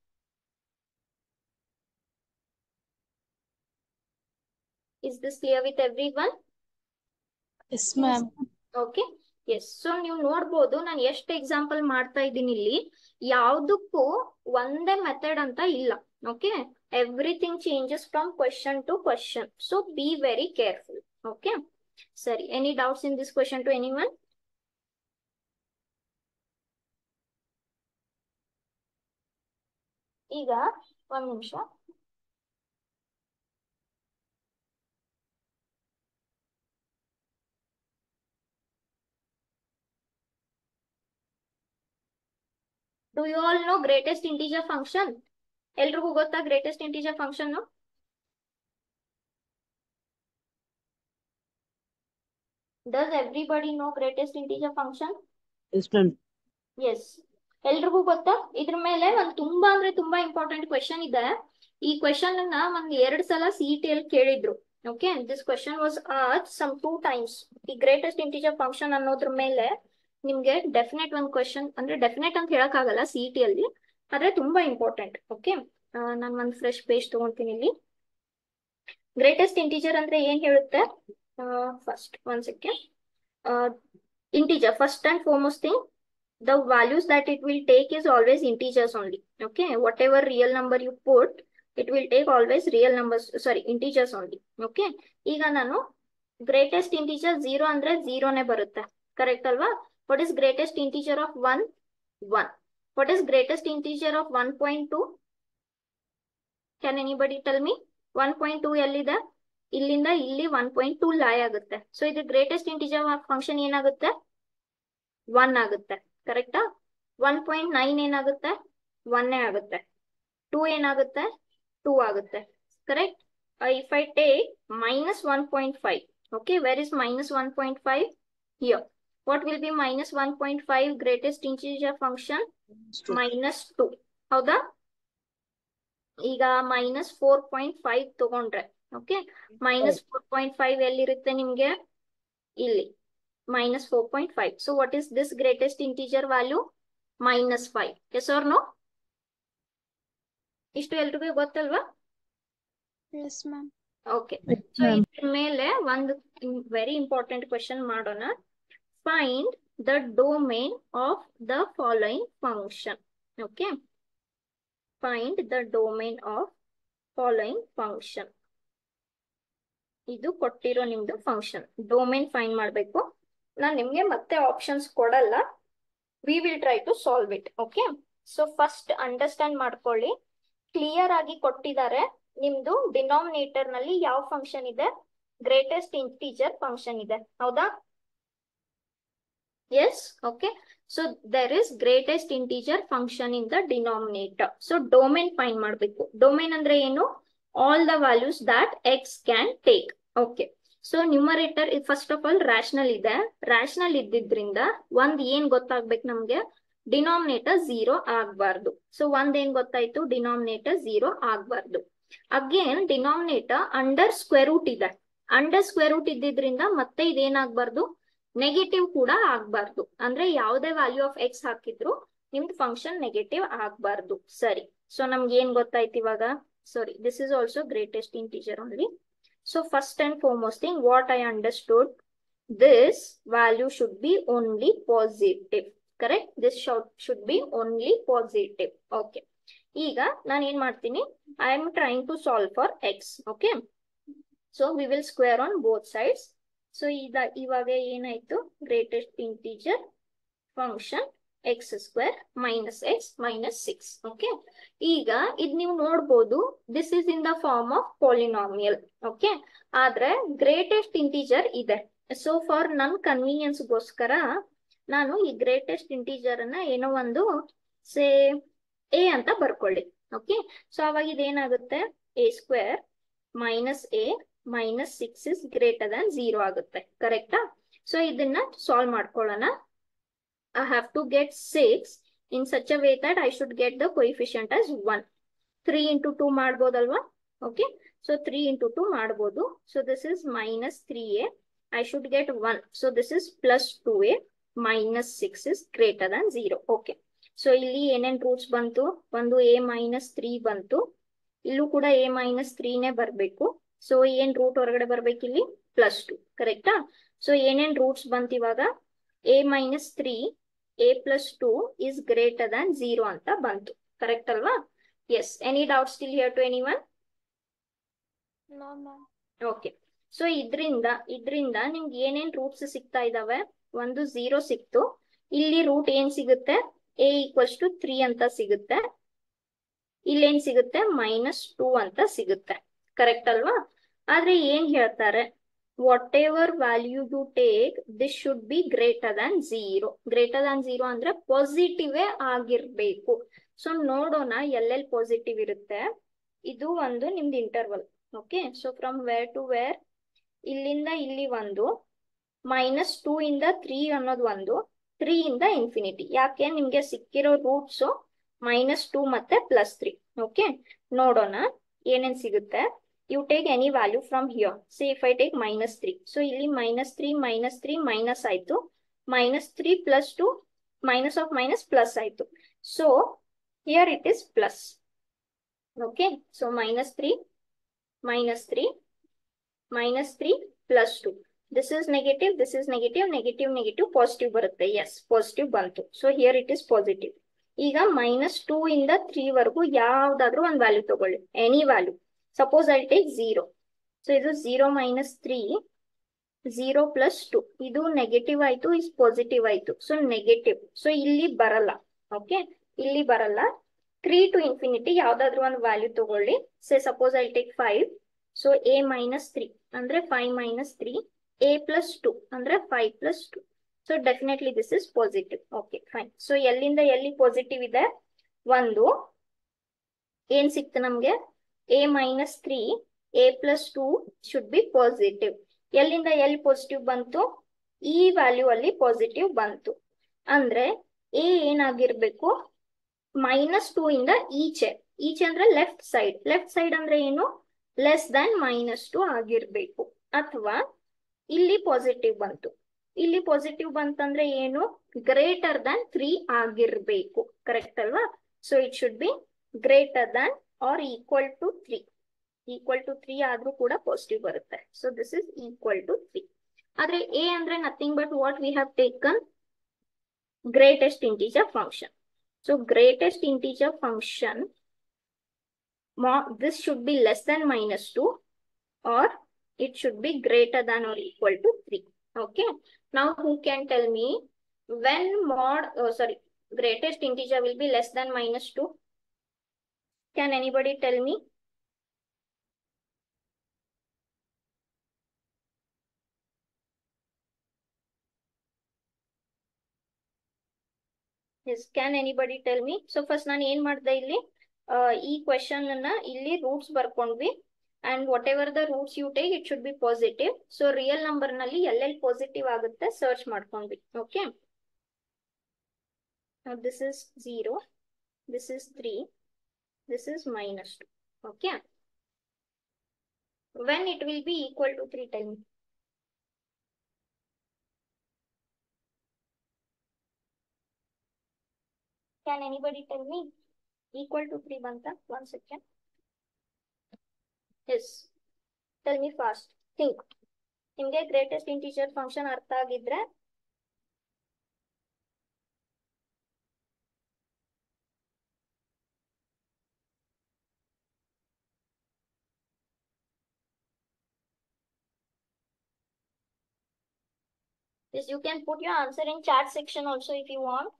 Is this clear with everyone? Yes ma'am okay yes so ನೀವು ನೋಡ್ಬೋದು ನಾನು ಎಷ್ಟು example ಮಾಡ್ತಾ ಇದ್ದೀನಿ ಇಲ್ಲಿ ಯಾವ್ದಕ್ಕೂ ಒಂದೇ ಮೆಥಡ್ ಅಂತ ಇಲ್ಲ okay everything changes from question to question so be very careful okay ಸರಿ any doubts in this question to anyone ಈಗ ಒಂದ್ ನಿಮಿಷ do you all know greatest integer function ಎಲ್ರಿಗೂ ಗೊತ್ತಾ greatest integer function does everybody know greatest integer function yes ma'am yes ಎಲ್ರಿಗೂ ಗೊತ್ತಾ ಇದ್ರ ಮೇಲೆ ಒಂದ್ ತುಂಬಾ ಅಂದ್ರೆ ತುಂಬಾ ಇಂಪಾರ್ಟೆಂಟ್ ಕ್ವೆಶನ್ ಇದೆ ಈ ಕ್ವೆಶನ್ ಅನ್ನ ಒಂದ್ ಎರಡ್ ಸಲ ಸಿ ಟಿ ಎಲ್ ಕೇಳಿದ್ರು ಓಕೆ ದಿಸ್ ಕ್ವೆಶನ್ ವಾಸ್ ಆಚ್ ಸಮ್ ಟೂ ಟೈಮ್ಸ್ ಈ ಗ್ರೇಟೆಸ್ಟ್ ಇಂಟೀಜರ್ ಫಂಕ್ಷನ್ ಅನ್ನೋದ್ರ ಮೇಲೆ ನಿಮ್ಗೆ ಡೆಫಿನೆಟ್ ಒಂದ್ ಕ್ವೆಶನ್ ಅಂದ್ರೆ ಡೆಫಿನೆಟ್ ಅಂತ ಹೇಳಕ್ ಆಗಲ್ಲ ಸಿ ಟಿ ಅಲ್ಲಿ ಆದ್ರೆ ತುಂಬಾ ಇಂಪಾರ್ಟೆಂಟ್ ಓಕೆ ನಾನು ಒಂದ್ ಫ್ರೆಶ್ ಪೇಜ್ ತಗೊಂತೀನಿ ಇಲ್ಲಿ ಗ್ರೇಟೆಸ್ಟ್ ಇಂಟೀಜರ್ ಅಂದ್ರೆ ಏನ್ ಹೇಳುತ್ತೆ first one second integer first and foremost thing the values that it will take is always integers only okay whatever real number you put it will take always real numbers sorry integers only okay ಈಗ ನಾನು greatest integer zero ಅಂದ್ರೆ ಝೀರೋನೇ ಬರುತ್ತೆ correct ಅಲ್ವಾ what is greatest integer of one one what is greatest integer of one point two can anybody tell me one point two ಎಲ್ಲಿದೆ ಇಲ್ಲಿಂದ ಇಲ್ಲಿ one point two ಲಾಯ್ ಆಗುತ್ತೆ so ಇದು ಗ್ರೇಟೆಸ್ಟ್ ಇಂಟೀಜರ್ ಫಂಕ್ಷನ್ ಏನಾಗುತ್ತೆ one ಆಗುತ್ತೆ ಕರೆಕ್ಟಾ one point nine ಏನಾಗುತ್ತೆ ಒನ್ನೇ ಆಗುತ್ತೆ ಟೂ ಏನಾಗುತ್ತೆ ಟೂ ಆಗುತ್ತೆ correct if I take minus one point five okay where is minus one point five here what will be minus one point five greatest integer function minus two ಹೌದಾ ಈಗ minus four point five ತಗೊಂಡ್ರೆ okay minus four point five ಎಲ್ಲಿರುತ್ತೆ ನಿಮ್ಗೆ ಇಲ್ಲಿ minus 4.5. So what is this greatest integer value? Minus 5. Yes or no? ಇಷ್ಟು ಎಲ್ರಿಗೂ ಗೊತ್ತಲ್ವಾ S ma'am okay so ಇದ್ರ ಮೇಲೆ ಒಂದು ವೆರಿ ಇಂಪಾರ್ಟೆಂಟ್ ಕ್ವೆಶನ್ ಮಾಡೋಣ find the domain of the following function okay find the domain of following function ಇದು ಕೊಟ್ಟಿರೋ ನಿಮ್ದು ಫಂಕ್ಷನ್ ಡೊಮೇನ್ ಫೈಂಡ್ ಮಾಡಬೇಕು ನಾನು ನಿಮ್ಗೆ ಮತ್ತೆ ಆಪ್ಷನ್ಸ್ ಕೊಡಲ್ಲ we will try to solve it okay so first understand ಮಾಡ್ಕೊಳ್ಳಿ ಕ್ಲಿಯರ್ ಆಗಿ ಕೊಟ್ಟಿದ್ದಾರೆ ನಿಮ್ದು ಡಿನಾಮಿನೇಟರ್ ನಲ್ಲಿ ಯಾವ ಫಂಕ್ಷನ್ ಇದೆ ಗ್ರೇಟೆಸ್ಟ್ ಇಂಟೀಜರ್ ಫಂಕ್ಷನ್ ಇದೆ ಹೌದಾ yes okay so there is greatest integer function in the denominator so domain find ಮಾಡಬೇಕು ಡೊಮೇನ್ ಅಂದ್ರೆ ಏನು all the values that x can take okay so numerator first of all rational ಇದೆ rational ಇದ್ದಿದ್ರಿಂದ ಒಂದ್ ಏನ್ ಗೊತ್ತಾಗ್ಬೇಕು ನಮ್ಗೆ ಡಿನಾಮಿನೇಟರ್ ಝೀರೋ ಆಗ್ಬಾರ್ದು so ಒಂದ್ ಏನ್ ಗೊತ್ತಾಯ್ತು ಡಿನಾಮಿನೇಟರ್ ಝೀರೋ ಆಗ್ಬಾರ್ದು again denominator under square root ಇದೆ ಅಂಡರ್ ಸ್ಕ್ವೇರ್ ರೂಟ್ ಇದ್ದಿದ್ರಿಂದ ಮತ್ತೆ ಇದೇನಾಗ್ಬಾರ್ದು ನೆಗೆಟಿವ್ ಕೂಡ ಆಗ್ಬಾರ್ದು ಅಂದ್ರೆ ಯಾವುದೇ ವ್ಯಾಲ್ಯೂ ಆಫ್ ಎಕ್ಸ್ ಹಾಕಿದ್ರು ನಿಮ್ದು ಫಂಕ್ಷನ್ ನೆಗೆಟಿವ್ ಆಗ್ಬಾರ್ದು ಸರಿ ಸೊ ನಮ್ಗೆ ಏನ್ ಗೊತ್ತಾಯ್ತು ಇವಾಗ sorry this is also greatest integer only so first and foremost thing what I understood this value should be only positive correct this should be only positive okay ಈಗ ನಾನು ಏನ್ ಮಾಡ್ತೀನಿ I am trying to solve for x okay so we will square on both sides so ಇದ ಇವಾಗ ಏನಾಯ್ತು greatest integer function x square minus x minus six okay ಈಗ ಇದ್ ನೀವು ನೋಡ್ಬೋದು this is in the form of polynomial okay ಆದ್ರೆ greatest integer ಇದೆ so for ನನ್ ಕನ್ವೀನಿಯನ್ಸ್ಗೋಸ್ಕರ ನಾನು ಈ ಗ್ರೇಟೆಸ್ಟ್ ಇಂಟೀಜರ್ ಅನ್ನ ಏನೋ ಒಂದು ಸೇ ಎ ಅಂತ ಬರ್ಕೊಳ್ಳಿ ಓಕೆ ಸೊ ಅವಾಗ ಇದೇನಾಗುತ್ತೆ a square minus a minus six is greater than zero ಆಗುತ್ತೆ ಕರೆಕ್ಟಾ ಸೊ ಇದನ್ನ ಸಾಲ್ವ್ ಮಾಡ್ಕೊಳ್ಳೋಣ I have to get six in such a way that I should get the coefficient as one three into two ಮಾಡ್ಬೋದಲ್ವಾ okay so three into two ಮಾಡ್ಬೋದು so this is minus three a I should get one so this is plus two a minus six is greater than zero okay so ಇಲ್ಲಿ ಏನೇನ್ roots ಬಂತು ಒಂದು A minus three ಬಂತು ಇಲ್ಲೂ ಕೂಡ A minus ತ್ರೀನೇ ಬರ್ಬೇಕು so ಏನ್ root ಹೊರಗಡೆ ಬರ್ಬೇಕು ಇಲ್ಲಿ ಪ್ಲಸ್ ಟು ಕರೆಕ್ಟಾ ಸೊ ಏನೇನ್ ರೂಟ್ಸ್ ಬಂತು ಇವಾಗ a minus three a plus two is greater than zero ಅಂತ ಬಂತು ಕರೆಕ್ಟ್ ಅಲ್ವಾ yes any doubt still here to anyone No, ma'am. Okay so ಇದ್ರಿಂದ ಇದ್ರಿಂದ ನಿಮ್ಗೆ ಏನೇನ್ ರೂಟ್ಸ್ ಸಿಗ್ತಾ ಇದಾವೆ ಒಂದು ಝೀರೋ ಸಿಕ್ತು ಇಲ್ಲಿ ರೂಟ್ ಏನ್ ಸಿಗುತ್ತೆ ಎ ಈಕ್ವಲ್ಸ್ ಟು ತ್ರೀ ಅಂತ ಸಿಗುತ್ತೆ ಇಲ್ಲೇನ್ ಸಿಗುತ್ತೆ ಮೈನಸ್ ಟೂ ಅಂತ ಸಿಗುತ್ತೆ ಕರೆಕ್ಟ್ ಅಲ್ವಾ ಆದ್ರೆ ಏನ್ ಹೇಳ್ತಾರೆ whatever value you take this should be greater than zero greater than zero ಅಂದ್ರೆ ಪಾಸಿಟಿವೇ ಆಗಿರ್ಬೇಕು ಸೊ ನೋಡೋಣ ಎಲ್ಲೆಲ್ಲಿ ಪಾಸಿಟಿವ್ ಇರುತ್ತೆ ಇದು ಒಂದು ನಿಮ್ದು interval okay so from where to where ಇಲ್ಲಿಂದ ಇಲ್ಲಿ ಒಂದು ಮೈನಸ್ ಟೂ ಇಂದ ತ್ರೀ ಅನ್ನೋದು ಒಂದು ತ್ರೀ ಇಂದ ಇನ್ಫಿನಿಟಿ ಯಾಕೆ ನಿಮ್ಗೆ ಸಿಕ್ಕಿರೋ ರೂಟ್ಸ್ ಮೈನಸ್ ಟೂ ಮತ್ತೆ ಪ್ಲಸ್ ತ್ರೀ ಓಕೆ ನೋಡೋಣ ಏನೇನ್ ಸಿಗುತ್ತೆ you take any value from here see if I take minus three so ಇಲ್ಲಿ minus three minus three minus ಆಯ್ತು minus three plus two minus of minus plus ಆಯ್ತು so here it is plus okay so minus three minus 3 minus 3 plus 2 this is negative this is negative negative negative positive ಬರುತ್ತೆ yes positive ಬಂತು so here it is positive ಈಗ minus two ಇಂದ three ವರೆಗೂ ಯಾವ್ದಾದ್ರು ಒಂದು value ತಗೊಳ್ಳಿ any value suppose I take zero so ಇದು zero minus three zero plus two ಇದು ನೆಗೆಟಿವ್ ಆಯ್ತು ಇಸ್ ಪಾಸಿಟಿವ್ ಆಯ್ತು ಸೊ ನೆಗೆಟಿವ್ ಸೊ ಇಲ್ಲಿ ಬರಲ್ಲ ಓಕೆ ಇಲ್ಲಿ ಬರಲ್ಲ ತ್ರೀ ಟು ಇನ್ಫಿನಿಟಿ ಯಾವ್ದಾದ್ರು ಒಂದು ವ್ಯಾಲ್ಯೂ ತಗೊಳ್ಳಿ say suppose I take five so a minus three ಅಂದ್ರೆ five minus three a plus two ಅಂದ್ರೆ five plus two so definitely this is positive okay fine so ಎಲ್ಲಿಂದ ಎಲ್ಲಿ positive ಇದೆ ಒಂದು ಏನ್ ಸಿಕ್ತು ನಮ್ಗೆ a minus three a plus two should be positive ಎಲ್ಲಿಂದ ಎಲ್ಲಿ ಪಾಸಿಟಿವ್ ಬಂತು ಈ ವ್ಯಾಲ್ಯೂ ಅಲ್ಲಿ ಪಾಸಿಟಿವ್ ಬಂತು ಅಂದ್ರೆ ಎ ಏನಾಗಿರ್ಬೇಕು ಮೈನಸ್ ಟೂ ಇಂದ ಈಚೆ ಈಚೆ ಅಂದ್ರೆ ಲೆಫ್ಟ್ ಸೈಡ್ ಲೆಫ್ಟ್ ಸೈಡ್ ಅಂದ್ರೆ ಏನು ಲೆಸ್ ದನ್ ಮೈನಸ್ ಟು ಆಗಿರ್ಬೇಕು ಅಥವಾ ಇಲ್ಲಿ ಪಾಸಿಟಿವ್ ಬಂತು ಇಲ್ಲಿ ಪಾಸಿಟಿವ್ ಬಂತಂದ್ರೆ ಏನು ಗ್ರೇಟರ್ ದನ್ ತ್ರೀ ಆಗಿರ್ಬೇಕು ಕರೆಕ್ಟ್ ಅಲ್ವಾ so it should be greater than or equal to three equal to three ಆದ್ರೂ ಕೂಡ ಪಾಸಿಟಿವ್ ಬರುತ್ತೆ so this is equal to three ಆದ್ರೆ ಎ ಅಂದ್ರೆ nothing but what we have taken greatest integer function So greatest integer function, this should be less than minus 2 or it should be greater than or equal to 3. Okay. Now who can tell me when mod, oh, sorry, greatest integer will be less than minus 2? Can anybody tell me? Yes can anybody tell me so first ನಾನು ಏನ್ ಮಾಡ್ದೆ ಇಲ್ಲಿ ಈ question ಅನ್ನ ಇಲ್ಲಿ roots ಬರ್ಕೊಂಡ್ವಿ and whatever the roots you take it should be positive so real number ನಲ್ಲಿ ಎಲ್ಲೆಲ್ಲಿ ಪಾಸಿಟಿವ್ ಆಗುತ್ತೆ ಸರ್ಚ್ ಮಾಡ್ಕೊಂಡ್ವಿ okay this is zero this is three this is minus two okay when it will be equal to 3 tell me can anybody tell me equal to 3 banta one second yes tell me fast think ನಿಮ್ಗೆ greatest integer function ಅರ್ಥ ಆಗಿದ್ರೆ Yes, you can put your answer in chat section also if you want.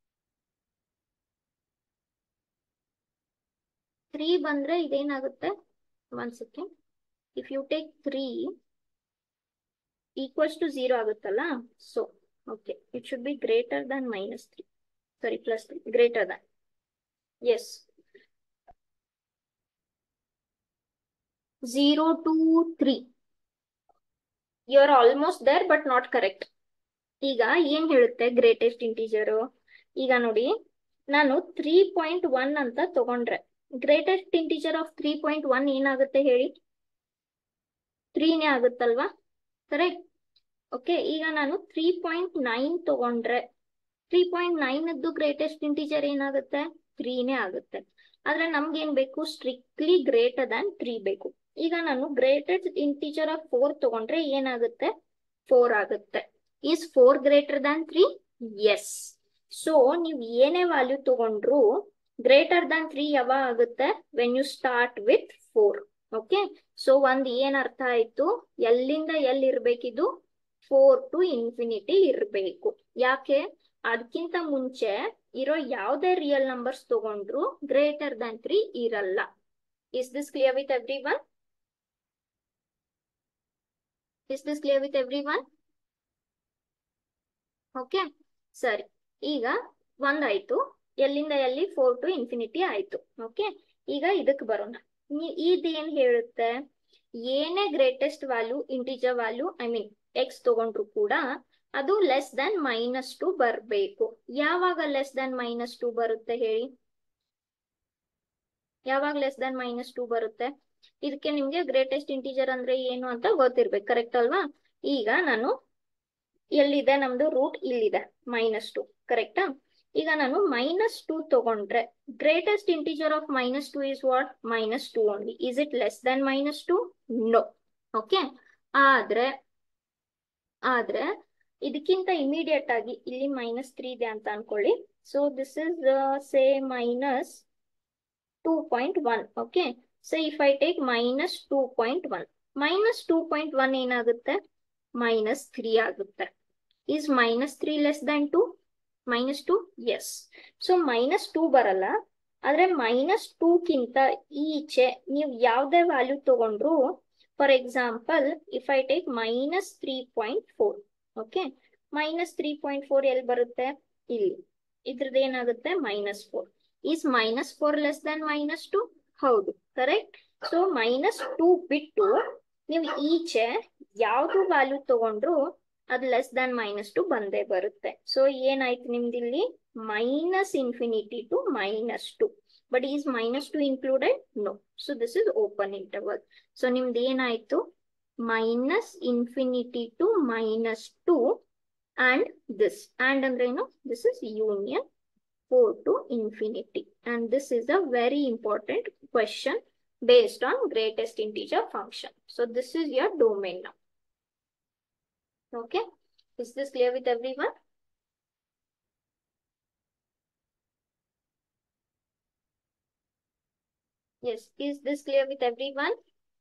Three ಬಂದ್ರೆ ಇದೇನಾಗುತ್ತೆ one second if you take three equals to zero ಆಗುತ್ತಲ್ಲ so okay it should be greater than minus three sorry plus three greater than yes zero to three you are almost there but not correct ಈಗ ಏನ್ ಹೇಳುತ್ತೆ greatest integer ಈಗ ನೋಡಿ ನಾನು three point one ಅಂತ ತಗೊಂಡ್ರೆ greatest integer of three point one ಏನಾಗುತ್ತೆ ಹೇಳಿ ತ್ರೀನೇ ಆಗುತ್ತಲ್ವಾ ಕರೆಕ್ಟ್ ಓಕೆ ಈಗ ನಾನು ತ್ರೀ ಪಾಯಿಂಟ್ ನೈನ್ ತಗೊಂಡ್ರೆ ತ್ರೀ ಪಾಯಿಂಟ್ ನೈನ್ ಅದ್ದು ಗ್ರೇಟೆಸ್ಟ್ ಇಂಟೀಜರ್ ಏನಾಗುತ್ತೆ ತ್ರೀನೇ ಆಗುತ್ತೆ ಆದ್ರೆ ನಮ್ಗೇನ್ ಬೇಕು ಸ್ಟ್ರಿಕ್ಟ್ಲಿ ಗ್ರೇಟರ್ ದ್ಯಾನ್ ತ್ರೀ ಬೇಕು ಈಗ ನಾನು ಗ್ರೇಟೆಸ್ಟ್ ಇಂಟೀಜರ್ ಆಫ್ ಫೋರ್ ತಗೊಂಡ್ರೆ ಏನಾಗುತ್ತೆ ಫೋರ್ ಆಗುತ್ತೆ is four greater than three yes so ನೀವು ಏನೇ ವ್ಯಾಲ್ಯೂ ತಗೊಂಡ್ರು ಗ್ರೇಟರ್ ದ್ಯಾನ್ ತ್ರೀ ಯಾವಾಗ ಆಗುತ್ತೆ when you start with four okay so ಒಂದ್ ಏನ್ ಅರ್ಥ ಆಯ್ತು ಎಲ್ಲಿಂದ ಎಲ್ಲಿ ಇರ್ಬೇಕಿದು ಫೋರ್ ಟು ಇನ್ಫಿನಿಟಿ ಇರ್ಬೇಕು ಯಾಕೆ ಅದಕ್ಕಿಂತ ಮುಂಚೆ ಇರೋ ಯಾವ್ದೇ ರಿಯಲ್ ನಂಬರ್ಸ್ ತಗೊಂಡ್ರು ಗ್ರೇಟರ್ ದ್ಯಾನ್ ತ್ರೀ ಇರಲ್ಲ is this clear with every one is this clear with every everyone okay ಸರಿ ಈಗ ಒಂದಾಯ್ತು ಎಲ್ಲಿಂದ ಎಲ್ಲಿ ಫೋರ್ ಟು ಇನ್ಫಿನಿಟಿ ಆಯ್ತು ಓಕೆ ಈಗ ಇದಕ್ ಬರೋಣ ಇದೇನ್ ಹೇಳುತ್ತೆ ಏನೇ greatest value integer value I mean x ತಗೊಂಡ್ರು ಕೂಡ ಅದು ಲೆಸ್ ದನ್ ಮೈನಸ್ ಟು ಬರ್ಬೇಕು ಯಾವಾಗ ಲೆಸ್ ದನ್ ಮೈನಸ್ ಟು ಬರುತ್ತೆ ಹೇಳಿ ಯಾವಾಗ ಲೆಸ್ ದನ್ ಮೈನಸ್ ಟು ಬರುತ್ತೆ ಇದಕ್ಕೆ ನಿಮ್ಗೆ ಗ್ರೇಟೆಸ್ಟ್ ಇಂಟಿಜರ್ ಅಂದ್ರೆ ಏನು ಅಂತ ಗೊತ್ತಿರ್ಬೇಕು ಕರೆಕ್ಟ್ ಅಲ್ವಾ ಈಗ ನಾನು ಎಲ್ಲಿದೆ ನಮ್ದು ರೂಟ್ ಇಲ್ಲಿದೆ ಮೈನಸ್ ಟು ಕರೆಕ್ಟಾ ಈಗ ನಾನು ಮೈನಸ್ ಟೂ ತಗೊಂಡ್ರೆ greatest integer of minus two is what minus two only is it less than minus two no okay ಆದ್ರೆ ಆದ್ರೆ ಇದಕ್ಕಿಂತ ಇಮಿಡಿಯೇಟ್ ಆಗಿ ಇಲ್ಲಿ ಮೈನಸ್ ತ್ರೀ ಇದೆ ಅಂತ ಅನ್ಕೊಳ್ಳಿ so this is say minus two point one okay so if I take minus two point one minus two point one ಏನಾಗುತ್ತೆ minus three ಆಗುತ್ತೆ is minus three less than to minus two yes so minus two ಬರಲ್ಲ ಆದ್ರೆ minus ಟೂಕ್ಕಿಂತ ಈಚೆ ನೀವು ಯಾವ್ದೇ value ತಗೊಂಡ್ರು for example if I take minus three point four okay minus three point four ಎಲ್ಲಿ ಬರುತ್ತೆ ಇಲ್ಲಿ ಇದ್ರದ್ದು ಏನಾಗುತ್ತೆ minus four is minus four less than minus two ಹೌದು ಕರೆಕ್ಟ್ ಸೊ ಮೈನಸ್ ಟೂ ಬಿಟ್ಟು ನೀವು ಈಚೆ ಯಾವ್ದು ವ್ಯಾಲ್ಯೂ ತಗೊಂಡ್ರು ಅದು ಲೆಸ್ ದನ್ ಮೈನಸ್ ಟು ಬಂದೇ ಬರುತ್ತೆ ಸೊ ಏನಾಯ್ತು ನಿಮ್ದಿಲ್ಲಿ minus infinity to minus two but is minus two included no so this is open interval so ನಿಮ್ದು ಏನಾಯ್ತು minus infinity to minus two and this and ಅಂದ್ರೆ ಏನು this is union four to infinity and this is a very important question based on greatest integer function. So this is your domain now. Okay. Is this clear with everyone? Yes. Is this clear with everyone?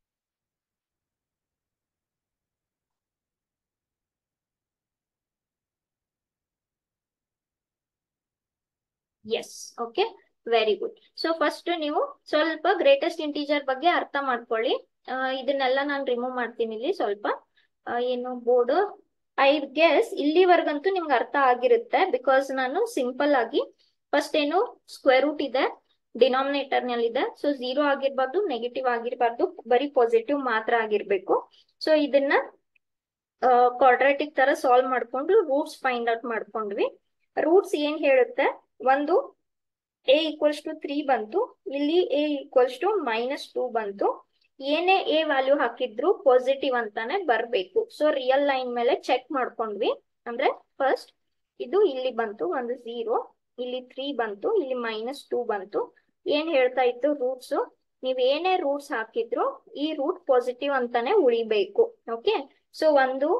Yes okay very good so first ನೀವು ಸ್ವಲ್ಪ greatest integer ಬಗ್ಗೆ ಅರ್ಥ ಮಾಡ್ಕೊಳ್ಳಿ ಇದನ್ನೆಲ್ಲ ನಾನು remove ಮಾಡ್ತೀನಿ ಇಲ್ಲಿ ಸ್ವಲ್ಪ ಏನು ಬೋರ್ಡ್ ಐ ಗೆಸ್ ಇಲ್ಲಿವರೆಗಂತೂ ನಿಮ್ಗೆ ಅರ್ಥ ಆಗಿರುತ್ತೆ ಬಿಕಾಸ್ ನಾನು ಸಿಂಪಲ್ ಆಗಿ ಫಸ್ಟ್ ಏನು ಸ್ಕ್ವೇರ್ ರೂಟ್ ಇದೆ ಡಿನಾಮಿನೇಟರ್ ನಲ್ಲಿ ಇದೆ ಸೊ ಝೀರೋ ಆಗಿರ್ಬಾರ್ದು ನೆಗೆಟಿವ್ ಆಗಿರ್ಬಾರ್ದು ಬರೀ ಪಾಸಿಟಿವ್ ಮಾತ್ರ ಆಗಿರ್ಬೇಕು ಸೊ ಇದನ್ನ ಕ್ವಾಡ್ರಾಟಿಕ್ ತರ ಸಾಲ್ವ್ ಮಾಡ್ಕೊಂಡು ರೂಟ್ಸ್ ಫೈಂಡ್ ಔಟ್ ಮಾಡ್ಕೊಂಡ್ವಿ ರೂಟ್ಸ್ ಏನ್ ಹೇಳುತ್ತೆ ಒಂದು ಎ ಈಕ್ವಲ್ಸ್ ಟು ತ್ರೀ ಬಂತು ಇಲ್ಲಿ a equals to minus two ಬಂತು ಏನೇ ಎ ವ್ಯಾಲ್ಯೂ ಹಾಕಿದ್ರು ಪಾಸಿಟಿವ್ ಅಂತಾನೆ ಬರ್ಬೇಕು ಸೊ ರಿಯಲ್ ಲೈನ್ ಮೇಲೆ ಚೆಕ್ ಮಾಡ್ಕೊಂಡ್ವಿ ಅಂದ್ರೆ ಫಸ್ಟ್ ಇದು ಇಲ್ಲಿ ಬಂತು ಒಂದು ಝೀರೋ ಇಲ್ಲಿ ತ್ರೀ ಬಂತು ಇಲ್ಲಿ ಮೈನಸ್ ಟೂ ಬಂತು ಏನ್ ಹೇಳ್ತಾ ಇತ್ತು ರೂಟ್ಸ್ ನೀವ್ ಏನೇ ರೂಟ್ಸ್ ಹಾಕಿದ್ರು ಈ ರೂಟ್ ಪಾಸಿಟಿವ್ ಅಂತಾನೆ ಉಳಿಬೇಕು ಓಕೆ ಸೊ ಒಂದು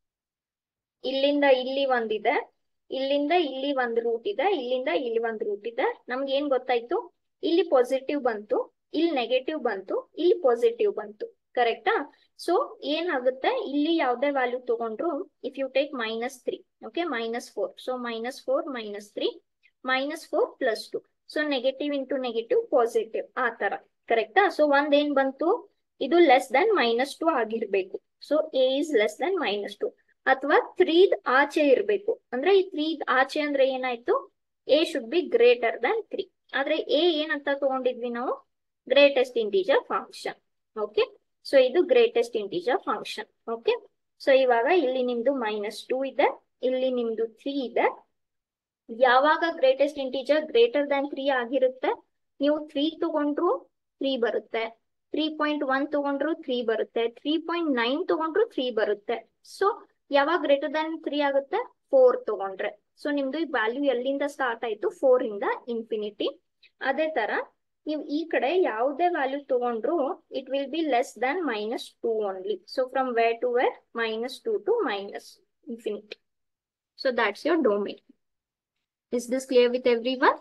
ಇಲ್ಲಿಂದ ಇಲ್ಲಿ ಒಂದಿದೆ ಇಲ್ಲಿಂದ ಇಲ್ಲಿ ಒಂದ್ ರೂಟ್ ಇದೆ ಇಲ್ಲಿಂದ ಇಲ್ಲಿ ಒಂದ್ ರೂಟ್ ಇದೆ ನಮ್ಗೆ ಏನ್ ಗೊತ್ತಾಯ್ತು ಇಲ್ಲಿ ಪಾಸಿಟಿವ್ ಬಂತು ಇಲ್ಲಿ ನೆಗೆಟಿವ್ ಬಂತು ಇಲ್ಲಿ ಪಾಸಿಟಿವ್ ಬಂತು ಕರೆಕ್ಟಾ ಸೊ ಏನಾಗುತ್ತೆ ಇಲ್ಲಿ ಯಾವ್ದೇ ವ್ಯಾಲ್ಯೂ ತಗೊಂಡ್ರು if you take minus three okay minus four so minus four minus three minus four plus two so negative into negative positive ಆ ತರ ಕರೆಕ್ಟಾ ಸೊ ಒಂದ್ ಏನ್ ಬಂತು ಇದು ಲೆಸ್ ದನ್ ಮೈನಸ್ ಟು ಆಗಿರ್ಬೇಕು so a is less than minus two ಅಥವಾ ತ್ರೀದ್ ಆಚೆ ಇರ್ಬೇಕು ಅಂದ್ರೆ ಈ ತ್ರೀದ್ ಆಚೆ ಅಂದ್ರೆ ಏನಾಯ್ತು a should be greater than three ಆದ್ರೆ ಎ ಏನಂತ ತಗೊಂಡಿದ್ವಿ ನಾವು greatest integer function okay so ಇದು greatest integer function okay so ಇವಾಗ ಇಲ್ಲಿ ನಿಮ್ದು ಮೈನಸ್ ಟೂ ಇದೆ ಇಲ್ಲಿ ನಿಮ್ದು ತ್ರೀ ಇದೆ ಯಾವಾಗ greatest integer greater than three ಆಗಿರುತ್ತೆ ನೀವು ತ್ರೀ ತಗೊಂಡ್ರು ತ್ರೀ ಬರುತ್ತೆ ತ್ರೀ ಪಾಯಿಂಟ್ ಒನ್ ತಗೊಂಡ್ರು ತ್ರೀ ಬರುತ್ತೆ ತ್ರೀ ಪಾಯಿಂಟ್ ನೈನ್ ತಗೊಂಡ್ರು ತ್ರೀ ಬರುತ್ತೆ ಸೊ ಯಾವಾಗ ಗ್ರೇಟರ್ ದನ್ ತ್ರೀ ಆಗುತ್ತೆ ಫೋರ್ ತಗೊಂಡ್ರೆ ಸೊ ನಿಮ್ದು ಈ ವ್ಯಾಲ್ಯೂ ಎಲ್ಲಿಂದ ಸ್ಟಾರ್ಟ್ ಆಯ್ತು ಫೋರ್ ಇಂದ ಇನ್ಫಿನಿಟಿ ಅದೇ ತರ ನೀವು ಈ ಕಡೆ ಯಾವುದೇ ವ್ಯಾಲ್ಯೂ ತಗೊಂಡ್ರು it will be less than minus two only so from where to where minus two to minus infinity so that's your domain. Is this clear with everyone?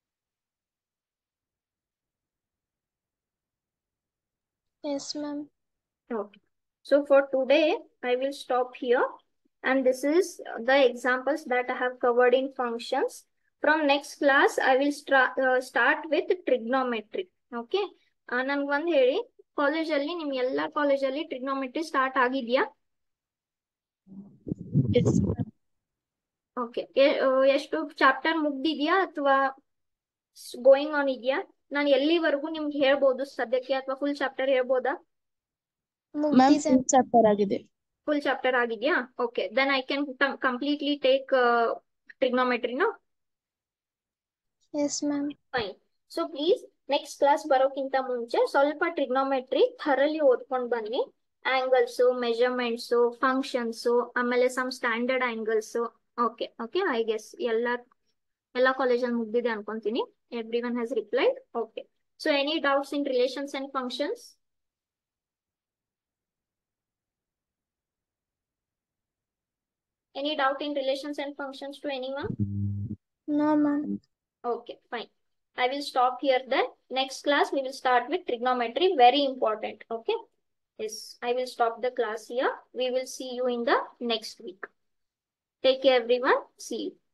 Yes, ma'am. Okay. So for today, I will stop here. And this is the examples that I have covered in functions. From next class, I will stra- uh, start with trigonometry. Okay. ನನ್ಗೊಂದು ಹೇಳಿ ಕಾಲೇಜಲ್ಲಿ ನಿಮ್ ಎಲ್ಲಾ ಕಾಲೇಜಲ್ಲಿ trigonometry start ಆಗಿದ್ಯಾ okay ಎಷ್ಟು chapter ಮುಗ್ದಿದ್ಯಾ ಅಥವಾ ಗೋಯಿಂಗ್ ಆನ್ ಇದೆಯಾ ನಾನು ಎಲ್ಲಿವರೆಗೂ ನಿಮ್ಗೆ ಹೇಳ್ಬೋದು ಸದ್ಯಕ್ಕೆ ಅಥವಾ ಫುಲ್ ಚಾಪ್ಟರ್ ಹೇಳ್ಬೋದಾ ಮ್ಯಾಮ್ ಮುಗ್ದಿದೆ ಫುಲ್ ಚಾಪ್ಟರ್ ಆಗಿದೆ ಫುಲ್ ಚಾಪ್ಟರ್ ಆಗಿದ್ಯಾ okay then I can completely take ಟ್ರಿಗ್ನೋಮೆಟ್ರಿನೋ yes ma'am fine so please next class ಬರೋಕ್ಕಿಂತ ಮುಂಚೆ ಸ್ವಲ್ಪ ಟ್ರಿಗ್ನೋಮೆಟ್ರಿ ಥರಲಿ ಓದ್ಕೊಂಡ್ ಬನ್ನಿ ಆಂಗಲ್ಸ್ ಮೆಜರ್ಮೆಂಟ್ಸ್ ಫಂಕ್ಷನ್ಸ್ ಆಮೇಲೆ some standard angles okay okay I guess ಎಲ್ಲ ಎಲ್ಲ ಕಾಲೇಜಲ್ಲಿ ಮುಗ್ದಿದೆ ಅನ್ಕೊಂತೀನಿ everyone has replied okay so any doubts in relations and functions any doubt in relations and functions to anyone no ma'am Okay, fine. I will stop here then. Next class, we will start with trigonometry. Very important. Okay. Yes, I will stop the class here. We will see you in the next week. Take care, everyone. See you.